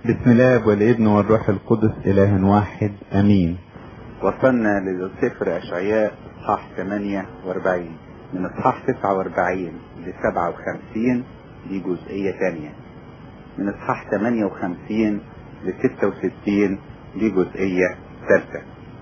بسم الله والابن والروح القدس إله واحد أمين وصلنا لسفر أشعياء إصحاح 48 من إصحاح 49 ل 57 دي جزئية تانية من إصحاح 58 ل 66 دي جزئية ثالثة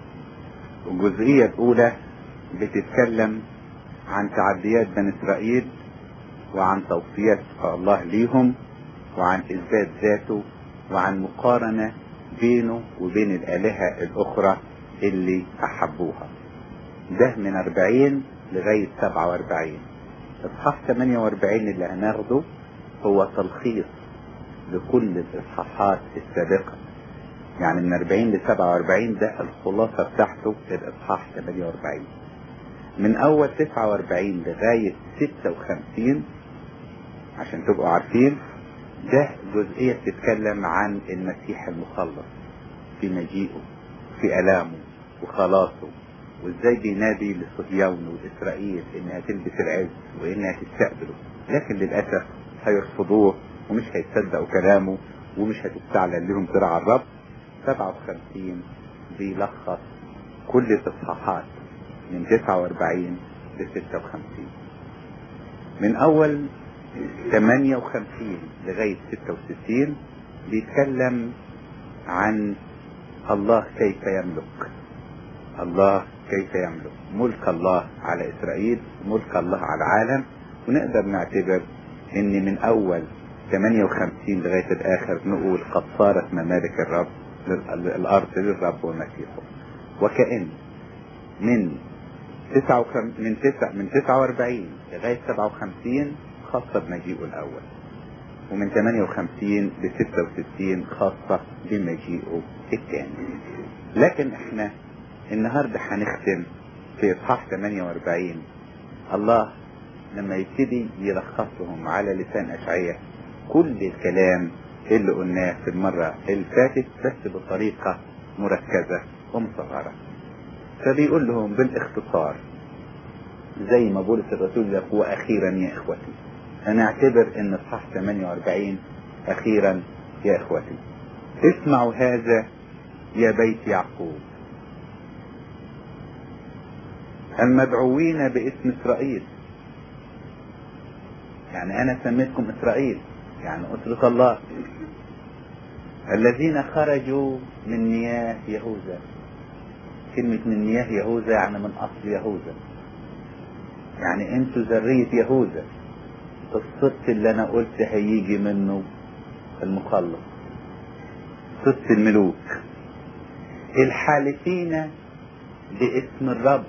الجزئية الأولى بتتكلم عن تعديات بني إسرائيل وعن توصيات الله ليهم وعن إثبات ذاته وعن مقارنة بينه وبين الآلهة الأخرى اللي أحبوها ده من 40 لغاية 47 إصحاح 48 اللي هناخده هو تلخيص لكل الإصحاحات السابقة يعني من 40 ل 47 ده الخلاصة بتاعته الإصحاح 48 من أول 49 لغاية 56 عشان تبقوا عارفين ده جزئية بتتكلم عن المسيح المخلص في مجيئه في ألامه وخلاصه وازاي بينادي لصهيون وإسرائيل انها تلبس العز وانها تستقبله لكن للأسف هيرفضوه ومش هيتصدقوا كلامه ومش هتستعلن لهم زرع الرب 57 بيلخص كل الإصحاحات من 49 ل 56 من أول 58 لغاية 66 بيتكلم عن الله كيف يملك الله كيف يملك ملك الله على إسرائيل ملك الله على العالم ونقدر نعتبر ان من اول 58 لغاية الاخر نقول قد صارت ممالك الرب الارض للرب ومسيحه وكأن من 59 من 9 من 49 لغاية 57 خاصة بمجيئه الأول ومن 58 ل 66 خاصة بمجيئه الثاني لكن احنا النهاردة هنختم في إصحاح 48 الله لما يبتدي يلخص لهم على لسان أشعية كل الكلام اللي قلناه في المرة اللي فاتت بس بطريقة مركزة ومصغرة فبيقول لهم بالاختصار زي ما بولس الرسول يقول وأخيرا يا إخوتي أنا أعتبر أن الصح 48 أخيرا يا إخوتي اسمعوا هذا يا بيت يعقوب المدعوين باسم إسرائيل يعني أنا سميتكم إسرائيل يعني أسرة الله الذين خرجوا من مياه يهوذا كلمة من مياه يهوذا يعني من أصل يهوذا يعني انتوا ذرية يهوذا الصدق اللي انا قلت هيجي منه المخلص صدق الملوك الحالفين باسم الرب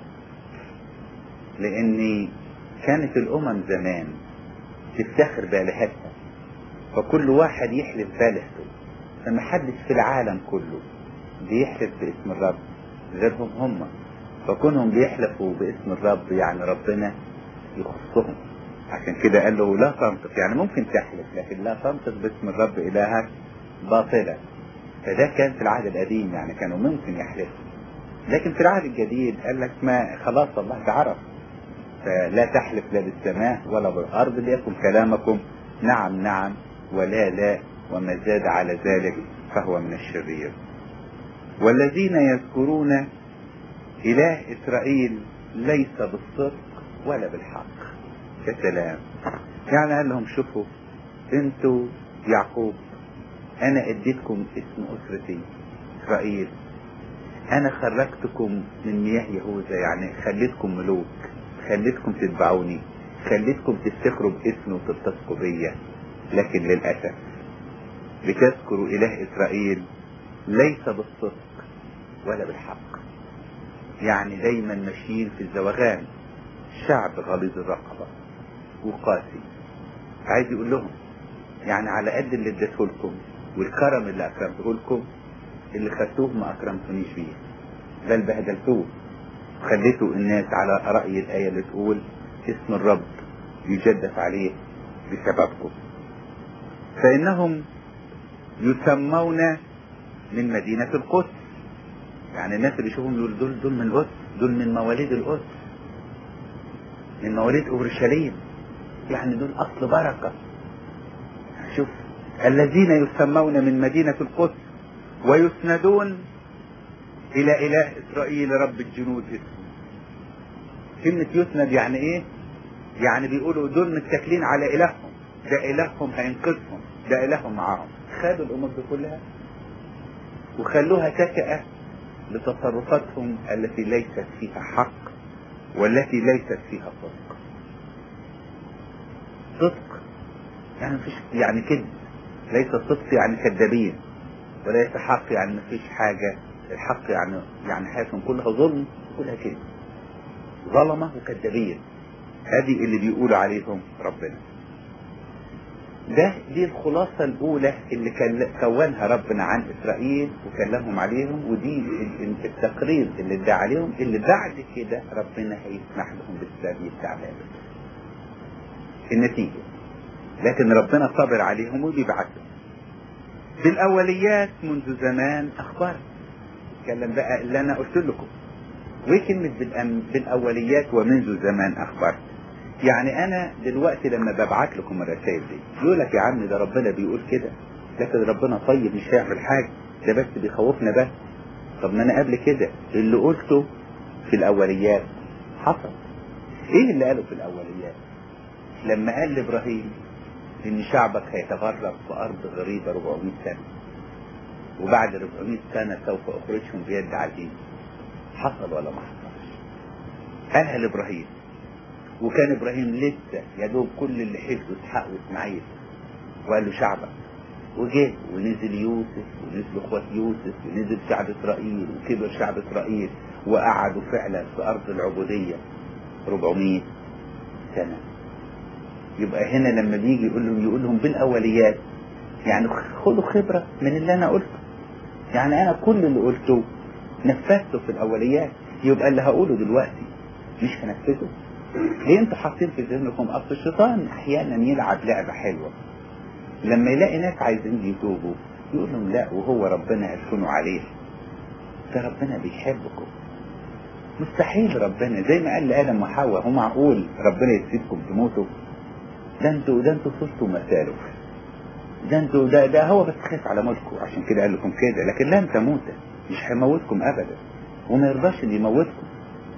لان كانت الامم زمان تفتخر بالهتها فكل واحد يحلف بالهته فما حدش في العالم كله بيحلف باسم الرب غيرهم هم فكونهم بيحلفوا باسم الرب يعني ربنا يخصهم عشان كده قال له لا تنطق يعني ممكن تحلف لكن لا تنطق باسم الرب إلهك باطلا فده كان في العهد القديم يعني كانوا ممكن يحلفوا لكن في العهد الجديد قال لك ما خلاص الله تعرف فلا تحلف لا بالسماء ولا بالأرض ليكن كلامكم نعم نعم ولا لا وما زاد على ذلك فهو من الشرير والذين يذكرون إله إسرائيل ليس بالصدق ولا بالحق يا سلام يعني قال لهم شوفوا انتوا يعقوب انا اديتكم اسم اسرتي اسرائيل انا خرجتكم من مياه يهوذا يعني خليتكم ملوك خليتكم تتبعوني خليتكم تفتخروا باسمي وتلتصقوا بيا لكن للاسف بتذكروا اله اسرائيل ليس بالصدق ولا بالحق يعني دايما ماشيين في الزوغان شعب غليظ الرقبة وقاسي عايز يقول لهم يعني على قد اللي اديته لكم والكرم اللي اكرمته لكم اللي خدتوه ما اكرمتونيش بيه بل بهدلتوه خليتوا الناس على رأي الآية اللي تقول اسم الرب يجدف عليه بسببكم فإنهم يسمون من مدينة القدس يعني الناس اللي يشوفهم يقول دول دول من القدس دول من مواليد القدس من مواليد اورشليم يعني دول اصل بركه شوف الذين يسمون من مدينة القدس ويسندون إلى إله إسرائيل رب الجنود اسمه كلمة يسند يعني إيه؟ يعني بيقولوا دول متكلين على إلههم ده إلههم هينقذهم ده إلههم معاهم خدوا الأمور دي كلها وخلوها تكأة لتصرفاتهم التي ليست فيها حق والتي ليست فيها صدق صدق يعني مفيش يعني كذب ليس الصدق يعني كذابين وليس حق يعني مفيش حاجة الحق يعني يعني حياتهم كلها ظلم كلها كذب ظلمة وكذابين هذه اللي بيقولوا عليهم ربنا ده دي الخلاصة الأولى اللي كونها ربنا عن إسرائيل وكلمهم عليهم ودي التقرير اللي ادى عليهم اللي بعد كده ربنا هيسمح لهم بالسبب بتاع النتيجة لكن ربنا صبر عليهم وبيبعثهم بالأوليات منذ زمان أخبار اتكلم بقى اللي أنا قلت لكم وكلمة بالأوليات ومنذ زمان أخبرت يعني انا دلوقتي لما ببعت لكم الرسائل دي يقول لك يا عم ده ربنا بيقول كده لكن ربنا طيب مش هيعمل حاجه ده بس بيخوفنا بس طب ما انا قبل كده اللي قلته في الاوليات حصل ايه اللي قاله في الاوليات لما قال لابراهيم ان شعبك هيتغرب في ارض غريبه 400 سنه وبعد 400 سنه سوف اخرجهم بيد عزيز حصل ولا ما حصلش قالها لابراهيم وكان ابراهيم لسه يا دوب كل اللي حفظه اسحاق واسماعيل وقال له شعبك وجه ونزل يوسف ونزل اخوات يوسف ونزل شعب اسرائيل وكبر شعب اسرائيل وقعدوا فعلا في ارض العبوديه 400 سنه يبقى هنا لما بيجي يقول لهم يقول لهم بالاوليات يعني خدوا خبره من اللي انا قلته يعني انا كل اللي قلته نفذته في الاوليات يبقى اللي هقوله دلوقتي مش هنفذه ليه انتوا حاطين في ذهنكم اصل الشيطان احيانا يلعب لعبه حلوه لما يلاقي ناس عايزين يتوبوا يقول لهم لا وهو ربنا هتكونوا عليه ده ربنا بيحبكم مستحيل ربنا زي ما قال لادم وحواء هو معقول ربنا يسيبكم تموتوا ده انتوا ده انتوا صرتوا مثاله ده انتوا ده ده هو بس خايف على ملكه عشان كده قال لكم كده لكن لن تموت مش هيموتكم ابدا وما يرضاش ان يموتكم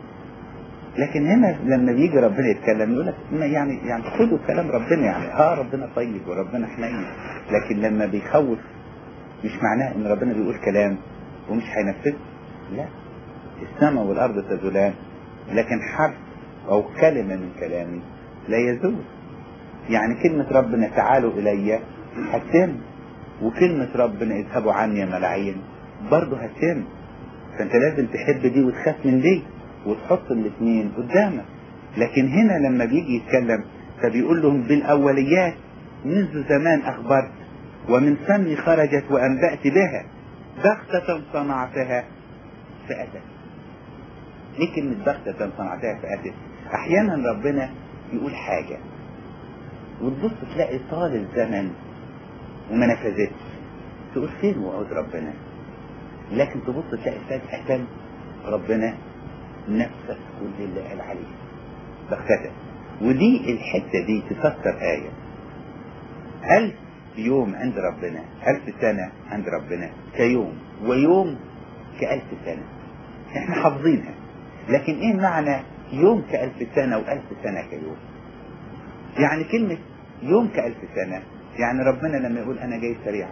لكن هنا لما بيجي ربنا يتكلم يقول لك يعني يعني خدوا كلام ربنا يعني اه ربنا طيب وربنا حنين لكن لما بيخوف مش معناه ان ربنا بيقول كلام ومش هينفذه لا السماء والارض تزولان لكن حرف او كلمه من كلامي لا يزول يعني كلمة ربنا تعالوا إلي هتتم وكلمة ربنا اذهبوا عني يا ملاعين برضه هتتم فأنت لازم تحب دي وتخاف من دي وتحط الاثنين قدامك لكن هنا لما بيجي يتكلم فبيقول لهم بالأوليات منذ زمان أخبرت ومن فمي خرجت وأنبأت بها بغتة صنعتها فأتت ايه كلمة بغتة صنعتها فأتت أحيانا ربنا يقول حاجة وتبص تلاقي طال الزمن وما نفذتش تقول فين وعود ربنا لكن تبص تلاقي فجأة ربنا نفذ كل اللي قال عليه بغتة ودي الحتة دي تفسر آية ألف يوم عند ربنا ألف سنة عند ربنا كيوم ويوم كألف سنة احنا حافظينها لكن ايه معنى يوم كألف سنة وألف سنة كيوم يعني كلمة يوم كألف سنة يعني ربنا لما يقول أنا جاي سريعا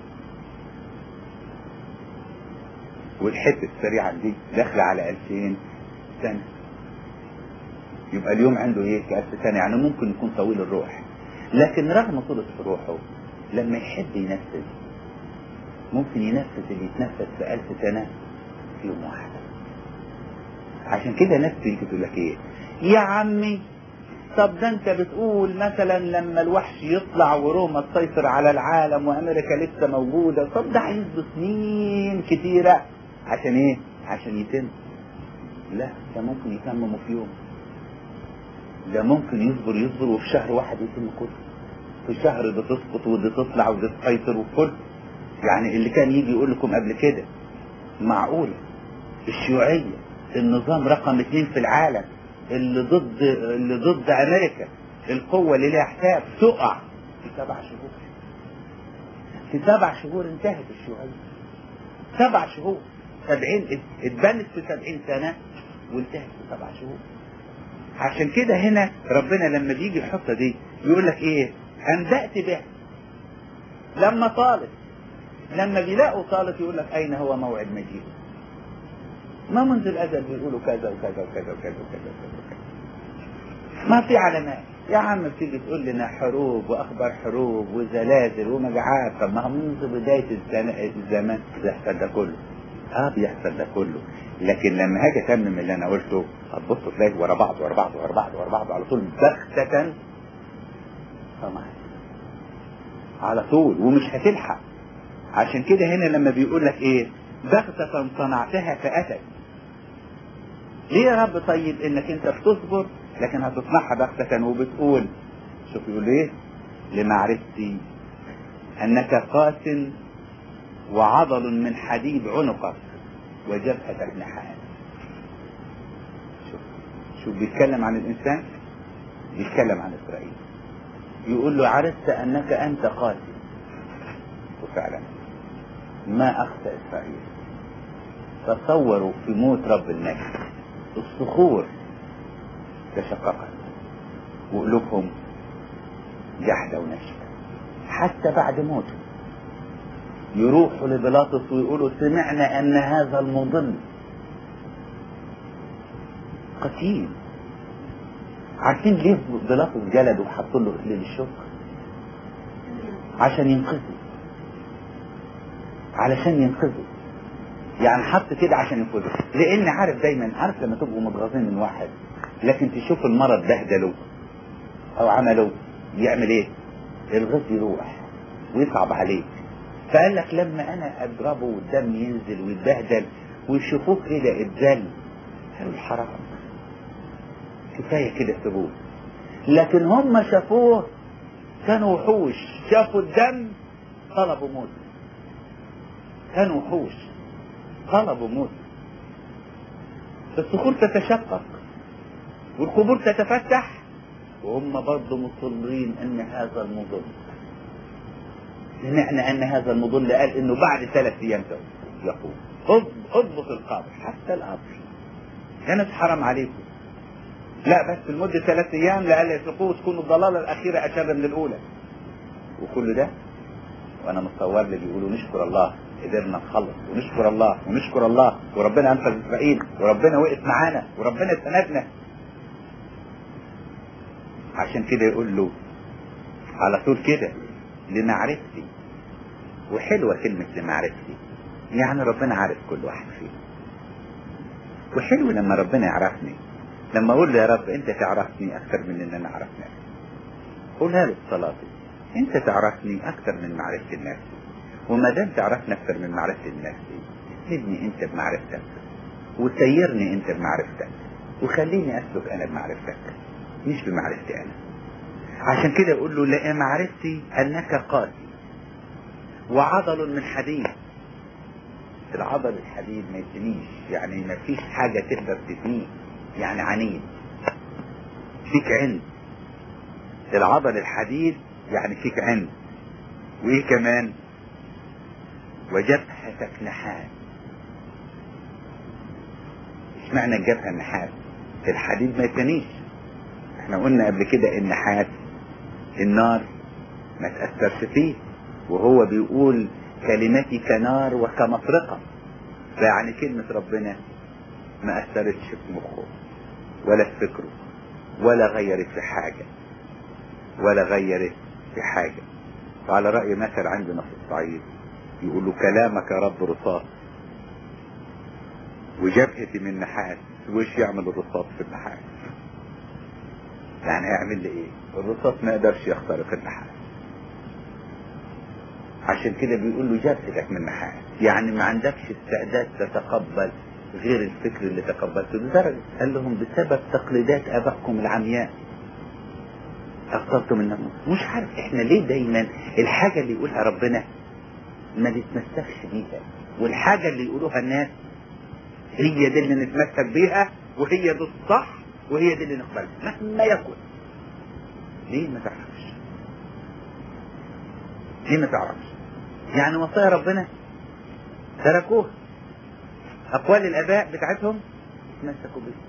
والحتة السريعة دي داخلة على ألفين سنة يبقى اليوم عنده ايه كألف سنة يعني ممكن يكون طويل الروح لكن رغم طولة روحه لما يحب ينفذ ممكن ينفذ اللي يتنفذ في ألف سنة في يوم واحد عشان كده ناس تيجي تقول لك ايه يا عمي طب ده انت بتقول مثلا لما الوحش يطلع وروما تسيطر على العالم وامريكا لسه موجوده طب ده هيصبر سنين كتيره عشان ايه؟ عشان يتم لا ده ممكن يتمموا في يوم ده ممكن يصبر يصبر وفي شهر واحد يتم كله في شهر ده تسقط ودي تطلع ودي تسيطر وكل يعني اللي كان يجي يقول لكم قبل كده معقولة الشيوعية النظام رقم اثنين في العالم اللي ضد اللي ضد امريكا القوة اللي لها حساب تقع في سبع شهور في سبع شهور انتهت الشيوعية سبع شهور سبعين اتبنت في سبعين سنة وانتهت في سبع شهور عشان كده هنا ربنا لما بيجي يحط دي يقول لك ايه انبأت به لما طالت لما بيلاقوا طالت يقول لك اين هو موعد مجيء ما منذ الازل بيقولوا كذا وكذا وكذا وكذا وكذا وكذا, وكذا. ما في علامات يا عم بتيجي تقول لنا حروب واخبار حروب وزلازل ومجاعات طب ما هو منذ بدايه الزمان الزمان بيحصل ده كله اه بيحصل ده كله لكن لما هاجي اتمم اللي انا قلته هتبص تلاقي ورا بعض ورا بعض ورا بعض ورا بعض على طول بغتة طبعا على طول ومش هتلحق عشان كده هنا لما بيقول لك ايه بغتة صنعتها فأتت ليه يا رب طيب انك انت بتصبر لكن هتصنعها بغتة وبتقول شوف يقول ايه لمعرفتي انك قاس وعضل من حديد عنقك وجبهتك نحاس شوف شوف بيتكلم عن الانسان بيتكلم عن اسرائيل يقول له عرفت انك انت قاسي وفعلا ما اخفى اسرائيل تصوروا في موت رب المجد الصخور تشققت وقلوبهم جحدة ونشفة حتى بعد موته يروحوا لبيلاطس ويقولوا سمعنا ان هذا المضل قتيل عارفين ليه بيلاطس جلد وحطوا له اكليل الشكر عشان ينقذه علشان ينقذه يعني حط كده عشان ينقذه لان عارف دايما عارف لما تبقوا متغاظين من واحد لكن تشوف المرض بهدله او عمله يعمل ايه الغز يروح ويصعب عليك فقال لك لما انا اضربه والدم ينزل ويتبهدل ويشوفوه كده اتذل قالوا حرام كفايه كده سيبوه لكن هم شافوه كانوا وحوش شافوا الدم طلبوا موت كانوا وحوش طلبوا موت الصخور تتشقق والقبور تتفتح وهم برضه مصرين ان هذا المضل سمعنا ان هذا المضل قال انه بعد ثلاث ايام يقوم اضبط القبر حتى القبر يا ناس حرام عليكم لا بس لمدة ثلاث ايام لألا يسلكوه تكون الضلالة الاخيرة اشد من الاولى وكل ده وانا متصور لي بيقولوا نشكر الله قدرنا نخلص ونشكر الله ونشكر الله وربنا انقذ اسرائيل وربنا وقف معانا وربنا سندنا عشان كده يقول له على طول كده لمعرفتي وحلوة كلمة لمعرفتي يعني ربنا عارف كل واحد فينا وحلو لما ربنا يعرفني لما اقول له يا رب انت تعرفني اكثر من ان انا اعرف نفسي قولها له في صلاتي انت تعرفني اكثر من معرفتي لنفسي وما دام تعرفني اكثر من معرفتي لنفسي سيبني انت بمعرفتك وسيرني انت بمعرفتك وخليني اسلك انا بمعرفتك مش بمعرفتي انا عشان كده يقول له لا معرفتي انك قاسي وعضل من حديد العضل الحديد ما يتنيش يعني ما فيش حاجة تقدر تتنيه يعني عنيد فيك عند العضل الحديد يعني فيك عند وايه كمان وجبهتك نحاس اشمعنى الجبهة النحاس الحديد ما يتنيش احنا قلنا قبل كده النحاس النار ما تأثرش فيه وهو بيقول كلمتي كنار وكمطرقة فيعني كلمة ربنا ما أثرتش في مخه ولا في فكره ولا غيرت في حاجة ولا غيرت في حاجة وعلى رأي مثل عندنا في الصعيد يقولوا كلامك يا رب رصاص وجبهتي من نحاس وش يعمل الرصاص في النحاس يعني هيعمل لي ايه الرصاص ما يقدرش يخترق النحاس عشان كده بيقول له جبهتك من نحاس يعني ما عندكش استعداد تتقبل غير الفكر اللي تقبلته لدرجة قال لهم بسبب تقليدات ابائكم العمياء اخترتم الناموس مش عارف احنا ليه دايما الحاجة اللي يقولها ربنا ما نتمسكش بيها والحاجة اللي يقولوها الناس هي دي اللي نتمسك بيها وهي دي الصح وهي دي اللي نقبلها مهما يكن ليه ما تعرفش ليه ما تعرفش يعني وصايا ربنا تركوها اقوال الاباء بتاعتهم تمسكوا بيها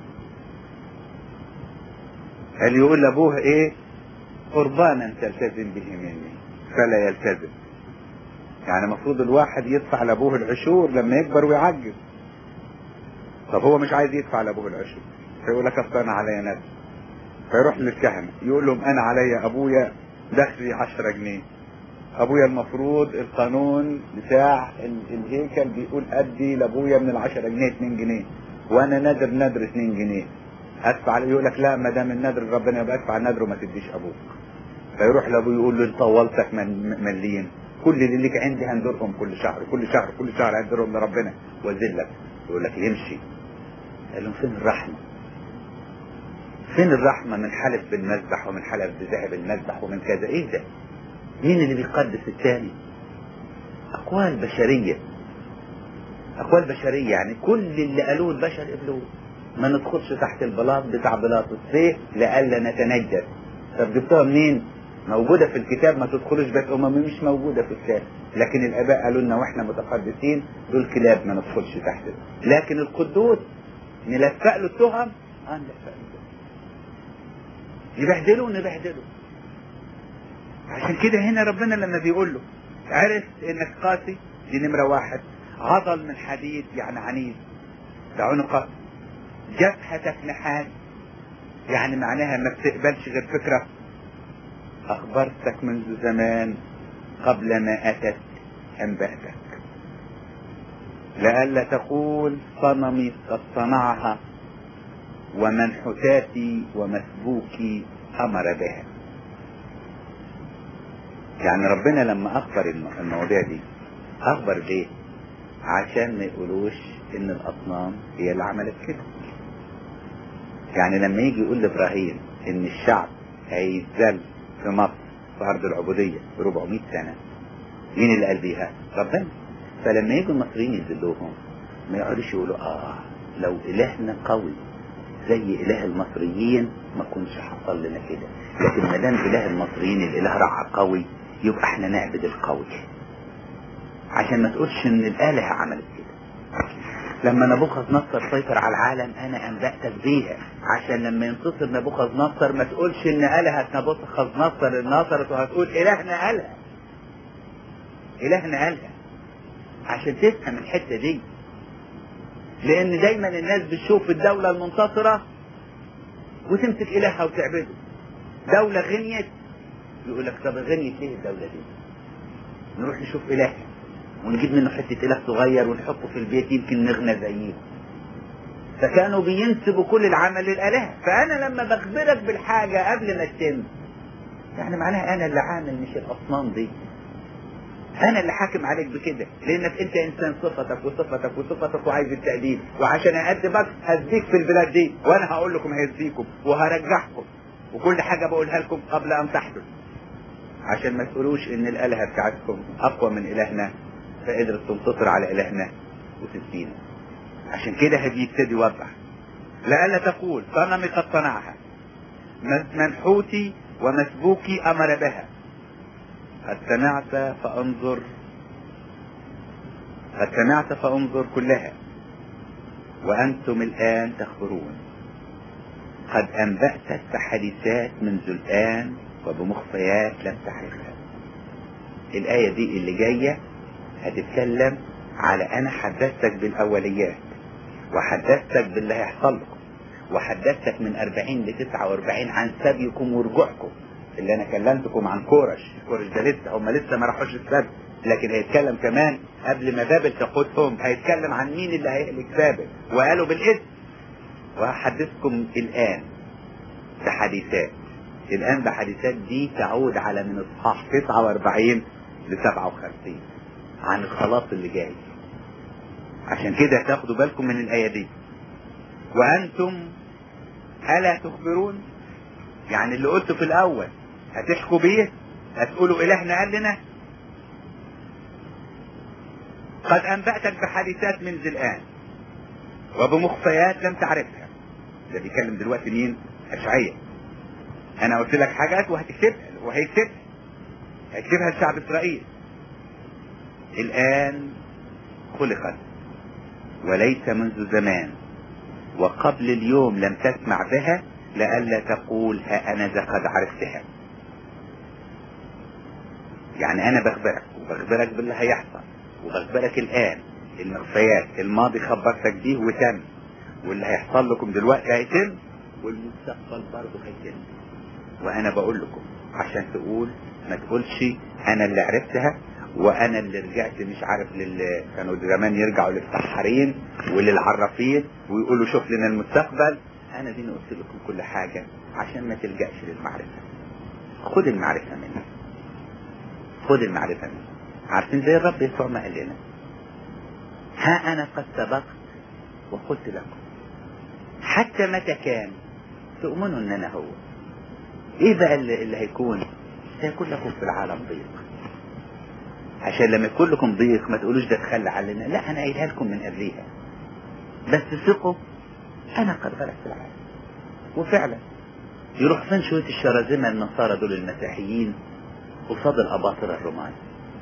اللي يقول لابوه ايه قربانا تلتزم به مني فلا يلتزم يعني المفروض الواحد يدفع لابوه العشور لما يكبر ويعجز طب هو مش عايز يدفع لابوه العشور فيقول لك اصل انا عليا ندم فيروح للكهنة يقول لهم انا عليا ابويا دخلي 10 جنيه ابويا المفروض القانون بتاع ال- الهيكل بيقول ادي لابويا من العشرة جنيه 2 جنيه وانا نادر نادر 2 جنيه ادفع عليه يقول لك لا ما دام النادر ربنا يبقى ادفع النادر وما تديش ابوك فيروح لابوه يقول له انت طولتك من مليين كل اللي ليك عندي هندرهم كل شهر كل شهر كل شهر هندرهم لربنا واذلك يقول لك يمشي قال لهم فين الرحمه فين الرحمه من حلف بالمذبح ومن حلف بذهب المذبح ومن كذا ايه ده مين اللي بيقدس الثاني اقوال بشريه اقوال بشريه يعني كل اللي قالوه البشر قبلوه ما ندخلش تحت البلاط بتاع بلاط السيف لئلا نتنجس طب جبتوها منين موجوده في الكتاب ما تدخلوش بيت امم مش موجوده في الكتاب لكن الاباء قالوا لنا واحنا متقدسين دول كلاب ما ندخلش تحت لكن القدوس نلفق له التهم اه نلفق له التهم يبهدله نبهدله عشان كده هنا ربنا لما بيقول له عرف انك قاسي دي نمره واحد عضل من حديد يعني عنيد ده عنقك جبهتك نحاس يعني معناها ما بتقبلش غير فكرة أخبرتك منذ زمان قبل ما أتت أنبأتك لئلا تقول صنمي قد صنعها ومنحوتاتي ومسبوكي أمر بها يعني ربنا لما أخبر الم- المواضيع دي أخبر ليه عشان ما يقولوش إن الأصنام هي اللي عملت كده يعني لما يجي يقول لابراهيم ان الشعب هيتذل في مصر في ارض العبوديه ب 400 سنه مين اللي قال بيها؟ ربنا فلما يجوا المصريين يذلوهم ما يقعدوش يقولوا اه لو الهنا قوي زي اله المصريين ما كنش حصل لنا كده لكن ما دام اله المصريين الاله رعى قوي يبقى احنا نعبد القوي عشان ما تقولش ان الاله عملت كده لما نبوخذ نصر سيطر على العالم انا انبأتك بيها عشان لما ينتصر نبوخذ نصر ما تقولش ان الهة نبوخذ نصر انتصرت وهتقول الهنا قالها الهنا قالها عشان تفهم الحته دي لان دايما الناس بتشوف الدولة المنتصرة وتمسك الهها وتعبده دولة غنيت يقول لك طب غنيت ليه الدولة دي نروح نشوف الهها ونجيب منه حتة إله صغير ونحطه في البيت يمكن نغنى زيه فكانوا بينسبوا كل العمل للآلهة فأنا لما بخبرك بالحاجة قبل ما تتم يعني معناها أنا اللي عامل مش الأصنام دي أنا اللي حاكم عليك بكده لأنك أنت إنسان صفتك وصفتك وصفتك وعايز التأديب وعشان أأدبك هزيك في البلاد دي وأنا هقول لكم هيزيكم وهرجعكم وكل حاجة بقولها لكم قبل أن تحدث عشان ما تقولوش إن الآلهة بتاعتكم أقوى من إلهنا فقدرت تنتصر على إلهنا وتسبينا عشان كده هدي يبتدي يوضح لئلا تقول صنمي قد صنعها منحوتي ومسبوكي أمر بها قد سمعت فانظر قد سمعت فانظر كلها وأنتم الآن تخبرون قد أنبأتك بحديثات منذ الآن وبمخفيات لم تعرفها الآية دي اللي جاية هتتكلم على أنا حدثتك بالأوليات وحدثتك باللي هيحصل لكم وحدثتك من 40 ل 49 عن سبيكم ورجوعكم اللي أنا كلمتكم عن كورش كورش ده لسه هم لسه ما راحوش السبت لكن هيتكلم كمان قبل ما بابل تقودهم هيتكلم عن مين اللي هيهلك بابل وقالوا بالاسم وهحدثكم الآن بحديثات الآن بحديثات دي تعود على من إصحاح 49 ل 57 عن الخلاص اللي جاي عشان كده تاخدوا بالكم من الآية دي وأنتم ألا تخبرون يعني اللي قلته في الأول هتحكوا بيه هتقولوا إلهنا قال لنا قد أنبأتك بحادثات منذ الآن وبمخفيات لم تعرفها ده بيتكلم دلوقتي مين أشعية أنا قلت لك حاجات وهتكتبها وهيكتبها هيكتبها لشعب إسرائيل الآن خلقت وليس منذ زمان وقبل اليوم لم تسمع بها لئلا تقول ها أنا ذا قد عرفتها يعني أنا بخبرك وبخبرك باللي هيحصل وبخبرك الآن المخفيات الماضي خبرتك بيه وتم واللي هيحصل لكم دلوقتي هيتم والمستقبل برضه هيتم وأنا بقول لكم عشان تقول ما تقولش أنا اللي عرفتها وانا اللي رجعت مش عارف لل كانوا زمان يرجعوا للسحارين وللعرافين ويقولوا شوف لنا المستقبل انا دي قلت لكم كل حاجة عشان ما تلجأش للمعرفة خد المعرفة مني خد المعرفة مني عارفين زي الرب يسوع ما قال لنا ها انا قد سبقت وقلت لكم حتى متى كان تؤمنوا ان انا هو ايه بقى اللي, اللي هيكون سيكون لكم في العالم ضيق عشان لما يكون لكم ضيق ما تقولوش ده تخلى علينا لا انا قايلها لكم من قبليها بس ثقوا انا قد غلبت العالم وفعلا يروح فين شويه الشرذمه النصارى دول المسيحيين قصاد الاباطره الرومان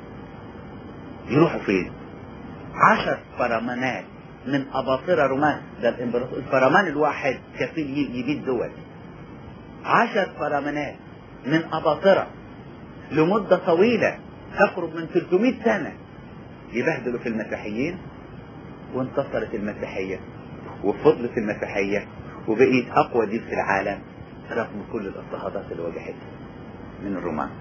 يروحوا فين عشر فرمانات من اباطره رومان ده الامبراطور الفرمان الواحد كفيل يبيد دول عشر فرمانات من اباطره لمده طويله تقرب من 300 سنة يبهدلوا في المسيحيين وانتصرت المسيحية وفضلت المسيحية وبقيت أقوى دين في العالم رغم كل الاضطهادات اللي واجهتها من الرومان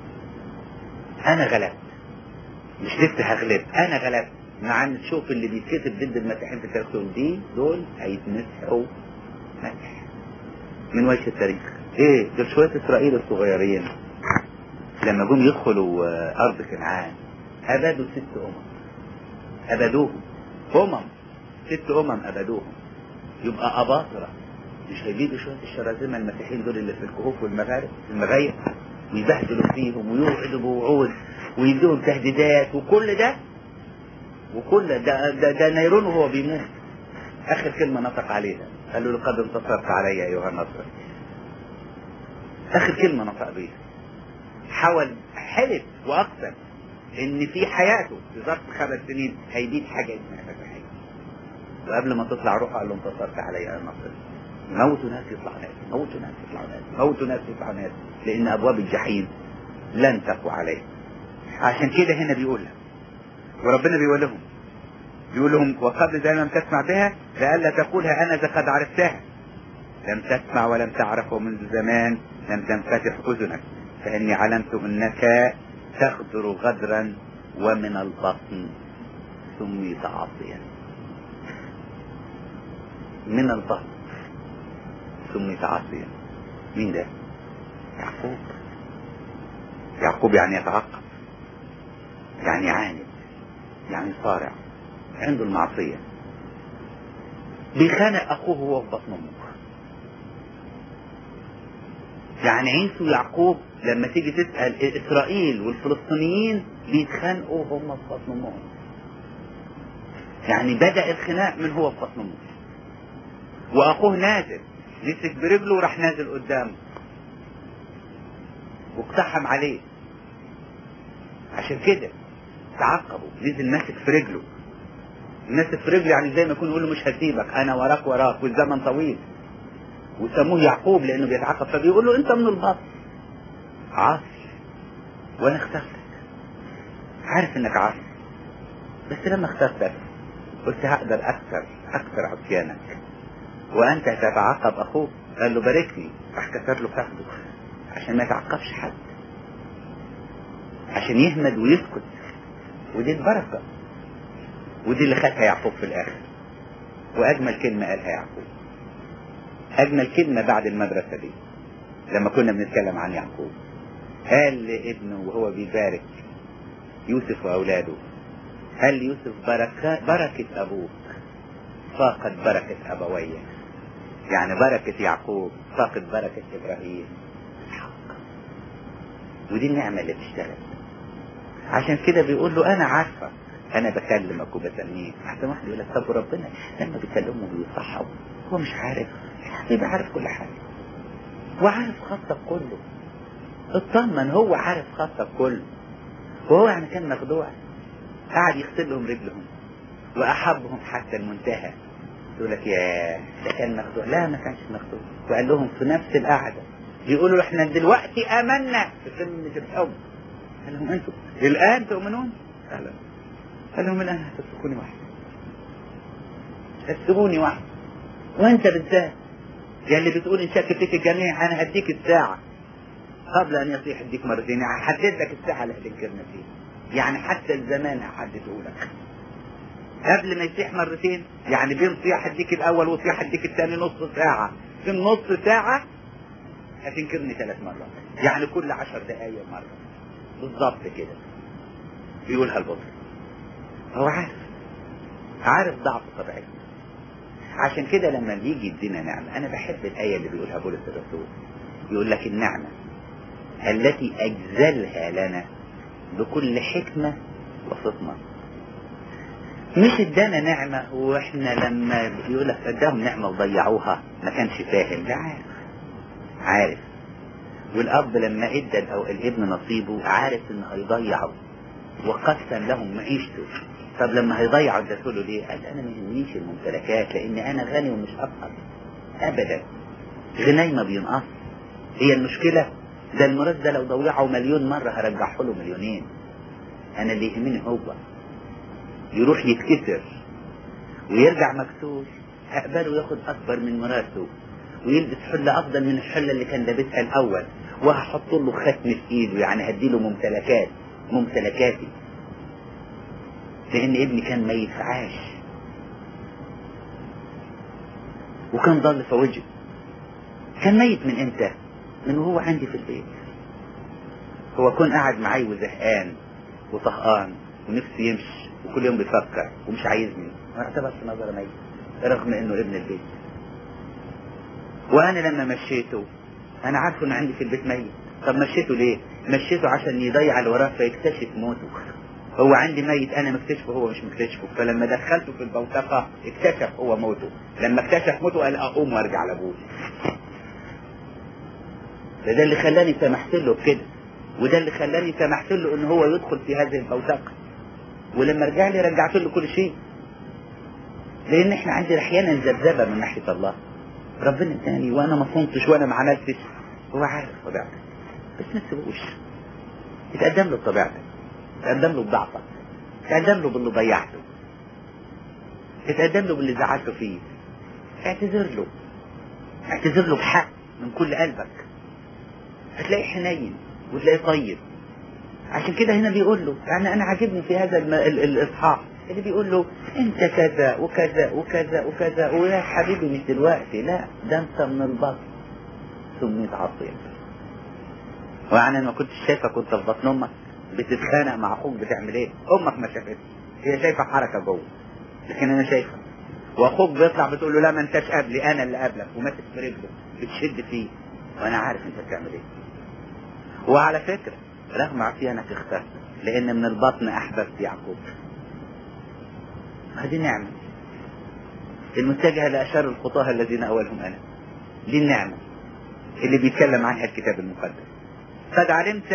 أنا غلبت مش لسه هغلب أنا غلبت مع أن تشوف اللي بيتكتب ضد المسيحيين في التاريخ دي دول هيتمسحوا مسح من وجه التاريخ ايه دول شوية اسرائيل الصغيرين لما جم يدخلوا أرض كنعان أبدوا ست أمم أبدوهم أمم ست أمم أبدوهم يبقى أباطرة مش هيجيبوا شوية الشرازمة المسيحيين دول اللي في الكهوف والمغارب المغاير ويبهدلوا فيهم ويوعدوا بوعود ويدوهم تهديدات وكل ده وكل ده ده, ده نيرون وهو بيموت آخر كلمة نطق عليها قال له لقد انتصرت علي أيها النصر آخر كلمة نطق بيها حاول حلف واقسم ان في حياته في ظرف خمس سنين هيبيد حاجه اسمها مسيحيه وقبل ما تطلع روحه قال له انتصرت علي يا نصر موتوا ناس يطلعوا ناس موتوا ناس يطلعوا ناس موتوا ناس يطلعوا ناس لان ابواب الجحيم لن تقوى عليه عشان كده هنا بيقول لها وربنا بيقول لهم بيقول لهم وقبل ذلك لم تسمع بها لئلا تقولها انا ذا قد عرفتها لم تسمع ولم تعرف ومنذ زمان لم تنفتح اذنك فإني علمت أنك تغدر غدرا ومن البطن سميت عاصيا من البطن سميت عاصيا مين ده يعقوب يعقوب يعني يتعقب يعني يعاند يعني صارع عنده المعصية بيخانق أخوه وهو في بطن أمه يعني عيسو ويعقوب لما تيجي تسأل إسرائيل والفلسطينيين بيتخانقوا هم في بطن أمهم يعني بدأ الخناق من هو في بطن أمه وأخوه نازل مسك برجله وراح نازل قدامه واقتحم عليه عشان كده تعقبوا نزل ماسك في رجله ماسك في رجله يعني زي ما يكون يقول له مش هسيبك انا وراك وراك والزمن طويل وسموه يعقوب لانه بيتعقب فبيقول له انت من البطن عاصي وانا اخترتك عارف انك عاصي بس لما اخترتك قلت هقدر اكثر اكثر عصيانك وانت تتعاقب اخوك قال له باركني راح كسر له فخده عشان ما يتعقبش حد عشان يهمد ويسكت ودي البركه ودي اللي خدها يعقوب في الاخر واجمل كلمه قالها يعقوب اجمل كلمه بعد المدرسه دي لما كنا بنتكلم عن يعقوب قال لابنه وهو بيبارك يوسف واولاده قال ليوسف بركة بركة ابوك فاقت بركة ابويه يعني بركة يعقوب فاقت بركة ابراهيم حق ودي النعمة اللي بتشتغل عشان كده بيقول له انا عارفة انا بكلمك وبسميك احسن واحد يقول لك طب ربنا لما بيكلمه بيصحب هو مش عارف يبقى عارف كل حاجة وعارف خطك كله اطمن هو عارف خطك كله وهو يعني كان مخدوع قعد يغسل لهم رجلهم وأحبهم حتى المنتهى يقول لك يا ده كان مخدوع لا ما كانش مخدوع وقال لهم في نفس القعدة يقولوا احنا دلوقتي آمنا في كلمة الحب قال لهم انتم الآن تؤمنون؟ قال لهم قال لهم الآن هتتركوني واحد هتسيبوني واحد وانت بالذات يا اللي بتقول ان شك فيك الجميع انا هديك الساعة قبل ان يصيح اديك مرتين يعني هحدد لك الساعة اللي هتنكرنا فيها يعني حتى الزمان هحدده لك قبل ما يصيح مرتين يعني بين صياح اديك الاول وصياح اديك الثاني نص ساعة في النص ساعة هتنكرني ثلاث مرات يعني كل عشر دقايق مرة بالظبط كده بيقولها البطل هو عارف عارف ضعف طبيعتنا عشان كده لما بيجي يدينا نعمة أنا بحب الآية اللي بيقولها بولس الرسول يقول لك النعمة التي أجزلها لنا بكل حكمة وفطنة مش ادانا نعمة واحنا لما يقول لك اداهم نعمة وضيعوها ما كانش فاهم ده عارف عارف والأب لما ادى أو الابن نصيبه عارف إنه هيضيعه وقسم لهم معيشته طب لما هيضيع اديته له ليه؟ قال انا ما يهمنيش الممتلكات لان انا غني ومش ابخل ابدا غناي ما بينقص هي المشكله ده المراد ده لو ضيعه مليون مره هرجعه له مليونين انا اللي يهمني هو يروح يتكسر ويرجع مكسور هقبله ياخد اكبر من مراسه ويلبس حلة افضل من الحلة اللي كان لابسها الاول وهحط له ختم في ايده يعني هديله ممتلكات ممتلكاتي لان ابني كان ما يسعاش وكان ضل في وجهه كان ميت من امتى من وهو عندي في البيت هو كون قاعد معي وزهقان وطهقان ونفسه يمشي وكل يوم بيفكر ومش عايزني ما اعتبرش نظره ميت رغم انه ابن البيت وانا لما مشيته انا عارفه ان عندي في البيت ميت طب مشيته ليه مشيته عشان يضيع اللي وراه فيكتشف موته هو عندي ميت انا مكتشفه هو مش مكتشفه فلما دخلته في البوتقة اكتشف هو موته لما اكتشف موته قال اقوم وارجع لابوي فده اللي خلاني سمحت له بكده وده اللي خلاني سمحت له ان هو يدخل في هذه البوتقة ولما رجع لي رجعت له كل شيء لان احنا عندنا احيانا ذبذبه من ناحيه الله ربنا اداني وانا ما صمتش وانا ما عملتش هو عارف طبيعتك بس ما تسيبوش تتقدم له بطبيعتك تتقدم له بضعفك تتقدم له باللي ضيعته تتقدم له باللي زعلته فيه اعتذر له اعتذر له بحق من كل قلبك هتلاقي حنين وتلاقي طيب عشان كده هنا بيقول له يعني انا عاجبني في هذا الم... ال... الاصحاح اللي بيقول له انت كذا وكذا وكذا وكذا ويا حبيبي مش دلوقتي لا ده انت من البطن سميت عصير وانا ما كنتش شايفك وانت في بطن امك بتتخانق مع اخوك بتعمل ايه امك ما شافتش هي شايفه حركه جوه لكن انا شايفه واخوك بيطلع بتقول له لا ما انتش قبلي انا اللي قبلك وماسك في رجله بتشد فيه وانا عارف انت بتعمل ايه وعلى فكره رغم عصيانك اخترت لان من البطن احببت يعقوب هذه نعمة المتجهة لأشر الخطاة الذين أولهم أنا دي النعمة اللي بيتكلم عنها الكتاب المقدس قد علمت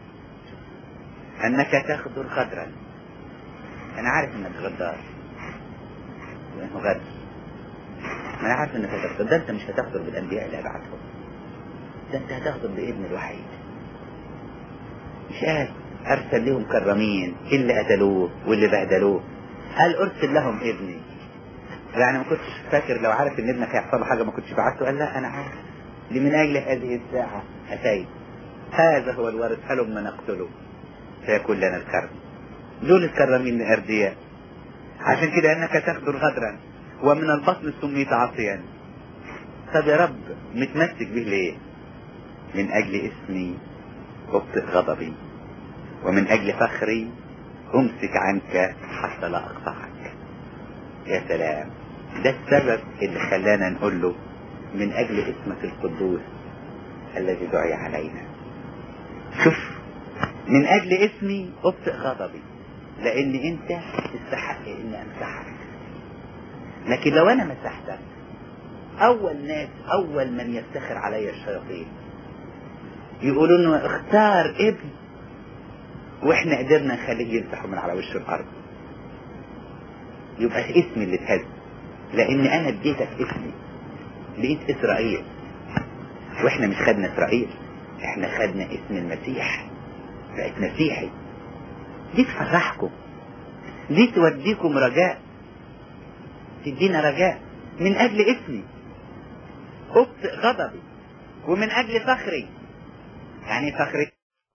أنك تخضر غدرا أنا عارف أنك غدار وأنه غدر ما أنا عارف أنك هتغدر ده أنت مش هتغدر بالأنبياء اللي أبعتهم ده أنت هتغدر بابن الوحيد مش قال أرسل لهم كرمين اللي قتلوه واللي بهدلوه هل ارسل لهم ابني يعني ما كنتش فاكر لو عارف ان ابنك هيحصل له حاجه ما كنتش بعته قال لا انا عارف لمن اجل هذه الساعه اتيت هذا هو الوارث هلم نقتله فيكون لنا الكرم دول الكرمين الاردياء عشان كده انك تخدر غدرا ومن البطن سميت عاصيا طب يا رب متمسك به ليه من اجل اسمي ابطئ غضبي ومن اجل فخري امسك عنك حتى لا اقطعك يا سلام ده السبب اللي خلانا نقول له من اجل اسمك القدوس الذي دعي علينا شوف من اجل اسمي ابطئ غضبي لان انت تستحق اني امسحك لكن لو انا مسحتك اول ناس اول من يفتخر علي الشياطين يقولوا انه اختار ابن واحنا قدرنا نخليه يمسحه من على وش الارض يبقى اسمي اللي اتهز لان انا اديتك اسمي بقيت اسرائيل واحنا مش خدنا اسرائيل احنا خدنا اسم المسيح بقيت مسيحي دي تفرحكم دي توديكم رجاء تدينا رجاء من اجل اسمي ابطئ غضبي ومن اجل فخري يعني فخري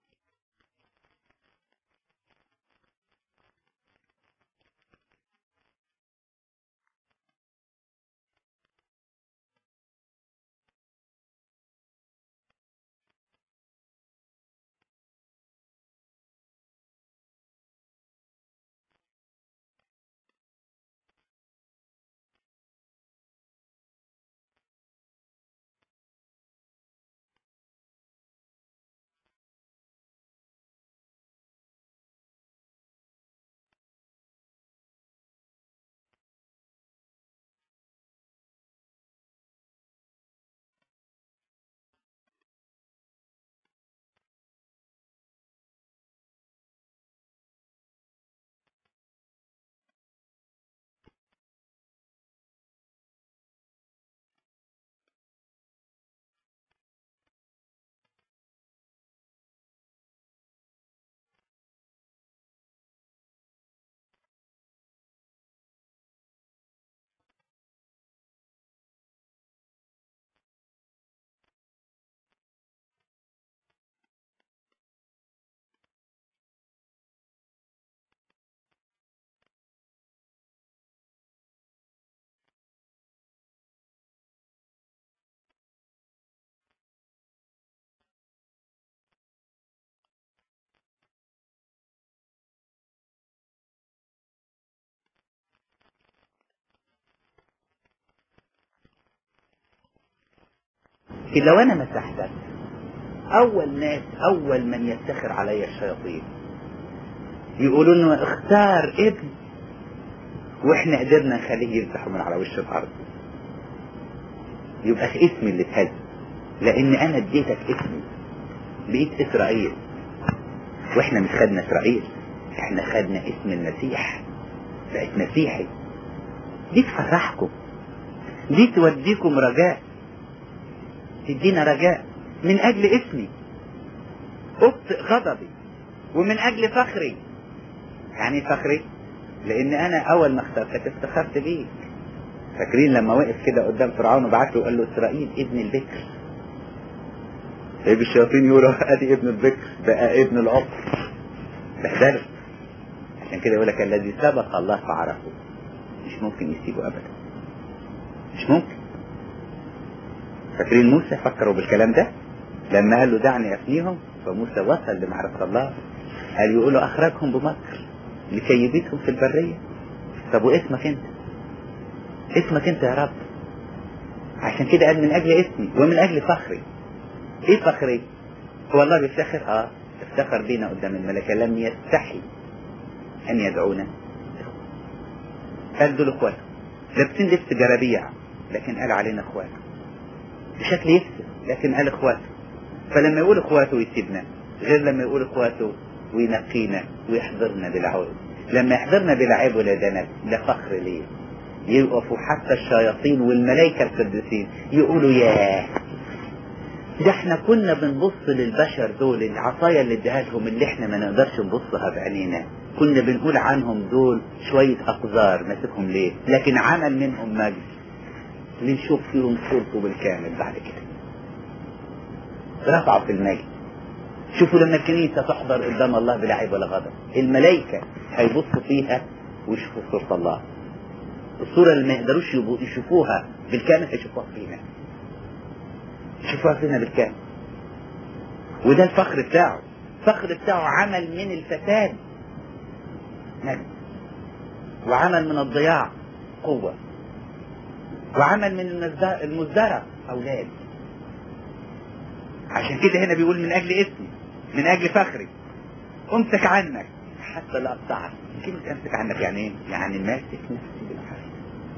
في لو انا مسحتك اول ناس اول من يفتخر علي الشياطين يقولوا انه اختار ابن واحنا قدرنا نخليه يمسح من على وش الارض يبقى اسمي اللي اتهز لان انا اديتك اسمي بقيت اسرائيل واحنا مش خدنا اسرائيل احنا خدنا اسم المسيح بقيت مسيحي دي تفرحكم دي توديكم رجاء تدينا رجاء من اجل اسمي ابطئ غضبي ومن اجل فخري يعني فخري لان انا اول ما اخترتك افتخرت بيك فاكرين لما وقف كده قدام فرعون وبعت له وقال له اسرائيل ابن البكر طيب الشياطين يقولوا ادي ابن البكر بقى ابن العقر بهدله عشان كده يقول لك الذي سبق الله فعرفه مش ممكن يسيبه ابدا مش ممكن فاكرين موسى فكروا بالكلام ده لما قال له دعني افنيهم فموسى وصل لمعرفة الله قال يقولوا اخرجهم بمكر لكي يبيتهم في البرية طب واسمك انت اسمك انت يا رب عشان كده قال من اجل اسمي ومن اجل فخري ايه فخري هو الله بيفتخر اه افتخر بينا قدام الملائكة لم يستحي ان يدعونا قال دول اخواته لابسين لبس جرابيع لكن قال علينا اخواته بشكل يكسب لكن قال اخواته فلما يقول اخواته يسيبنا غير لما يقول اخواته وينقينا ويحضرنا بالعود لما يحضرنا بالعيب ولا ذنب ده فخر ليه يوقفوا حتى الشياطين والملائكة القديسين يقولوا ياه ده احنا كنا بنبص للبشر دول العصاية اللي اديها لهم اللي احنا ما نقدرش نبصها بعينينا كنا بنقول عنهم دول شوية أقذار ماسكهم ليه لكن عمل منهم مجد لنشوف فيهم صورته بالكامل بعد كده رفعوا في المجد شوفوا لما الكنيسة تحضر قدام الله بلا عيب ولا غضب الملائكة هيبصوا فيها ويشوفوا صورة الله الصورة اللي ما يقدروش يشوفوها بالكامل هيشوفوها فينا يشوفوها فينا بالكامل وده الفخر بتاعه الفخر بتاعه عمل من الفساد مجد وعمل من الضياع قوة وعمل من المزدرع أولاد عشان كده هنا بيقول من أجل اسمي من أجل فخري أمسك عنك حتى لا أقطعك كلمة أمسك عنك يعني إيه؟ يعني ماسك نفسي بالحرب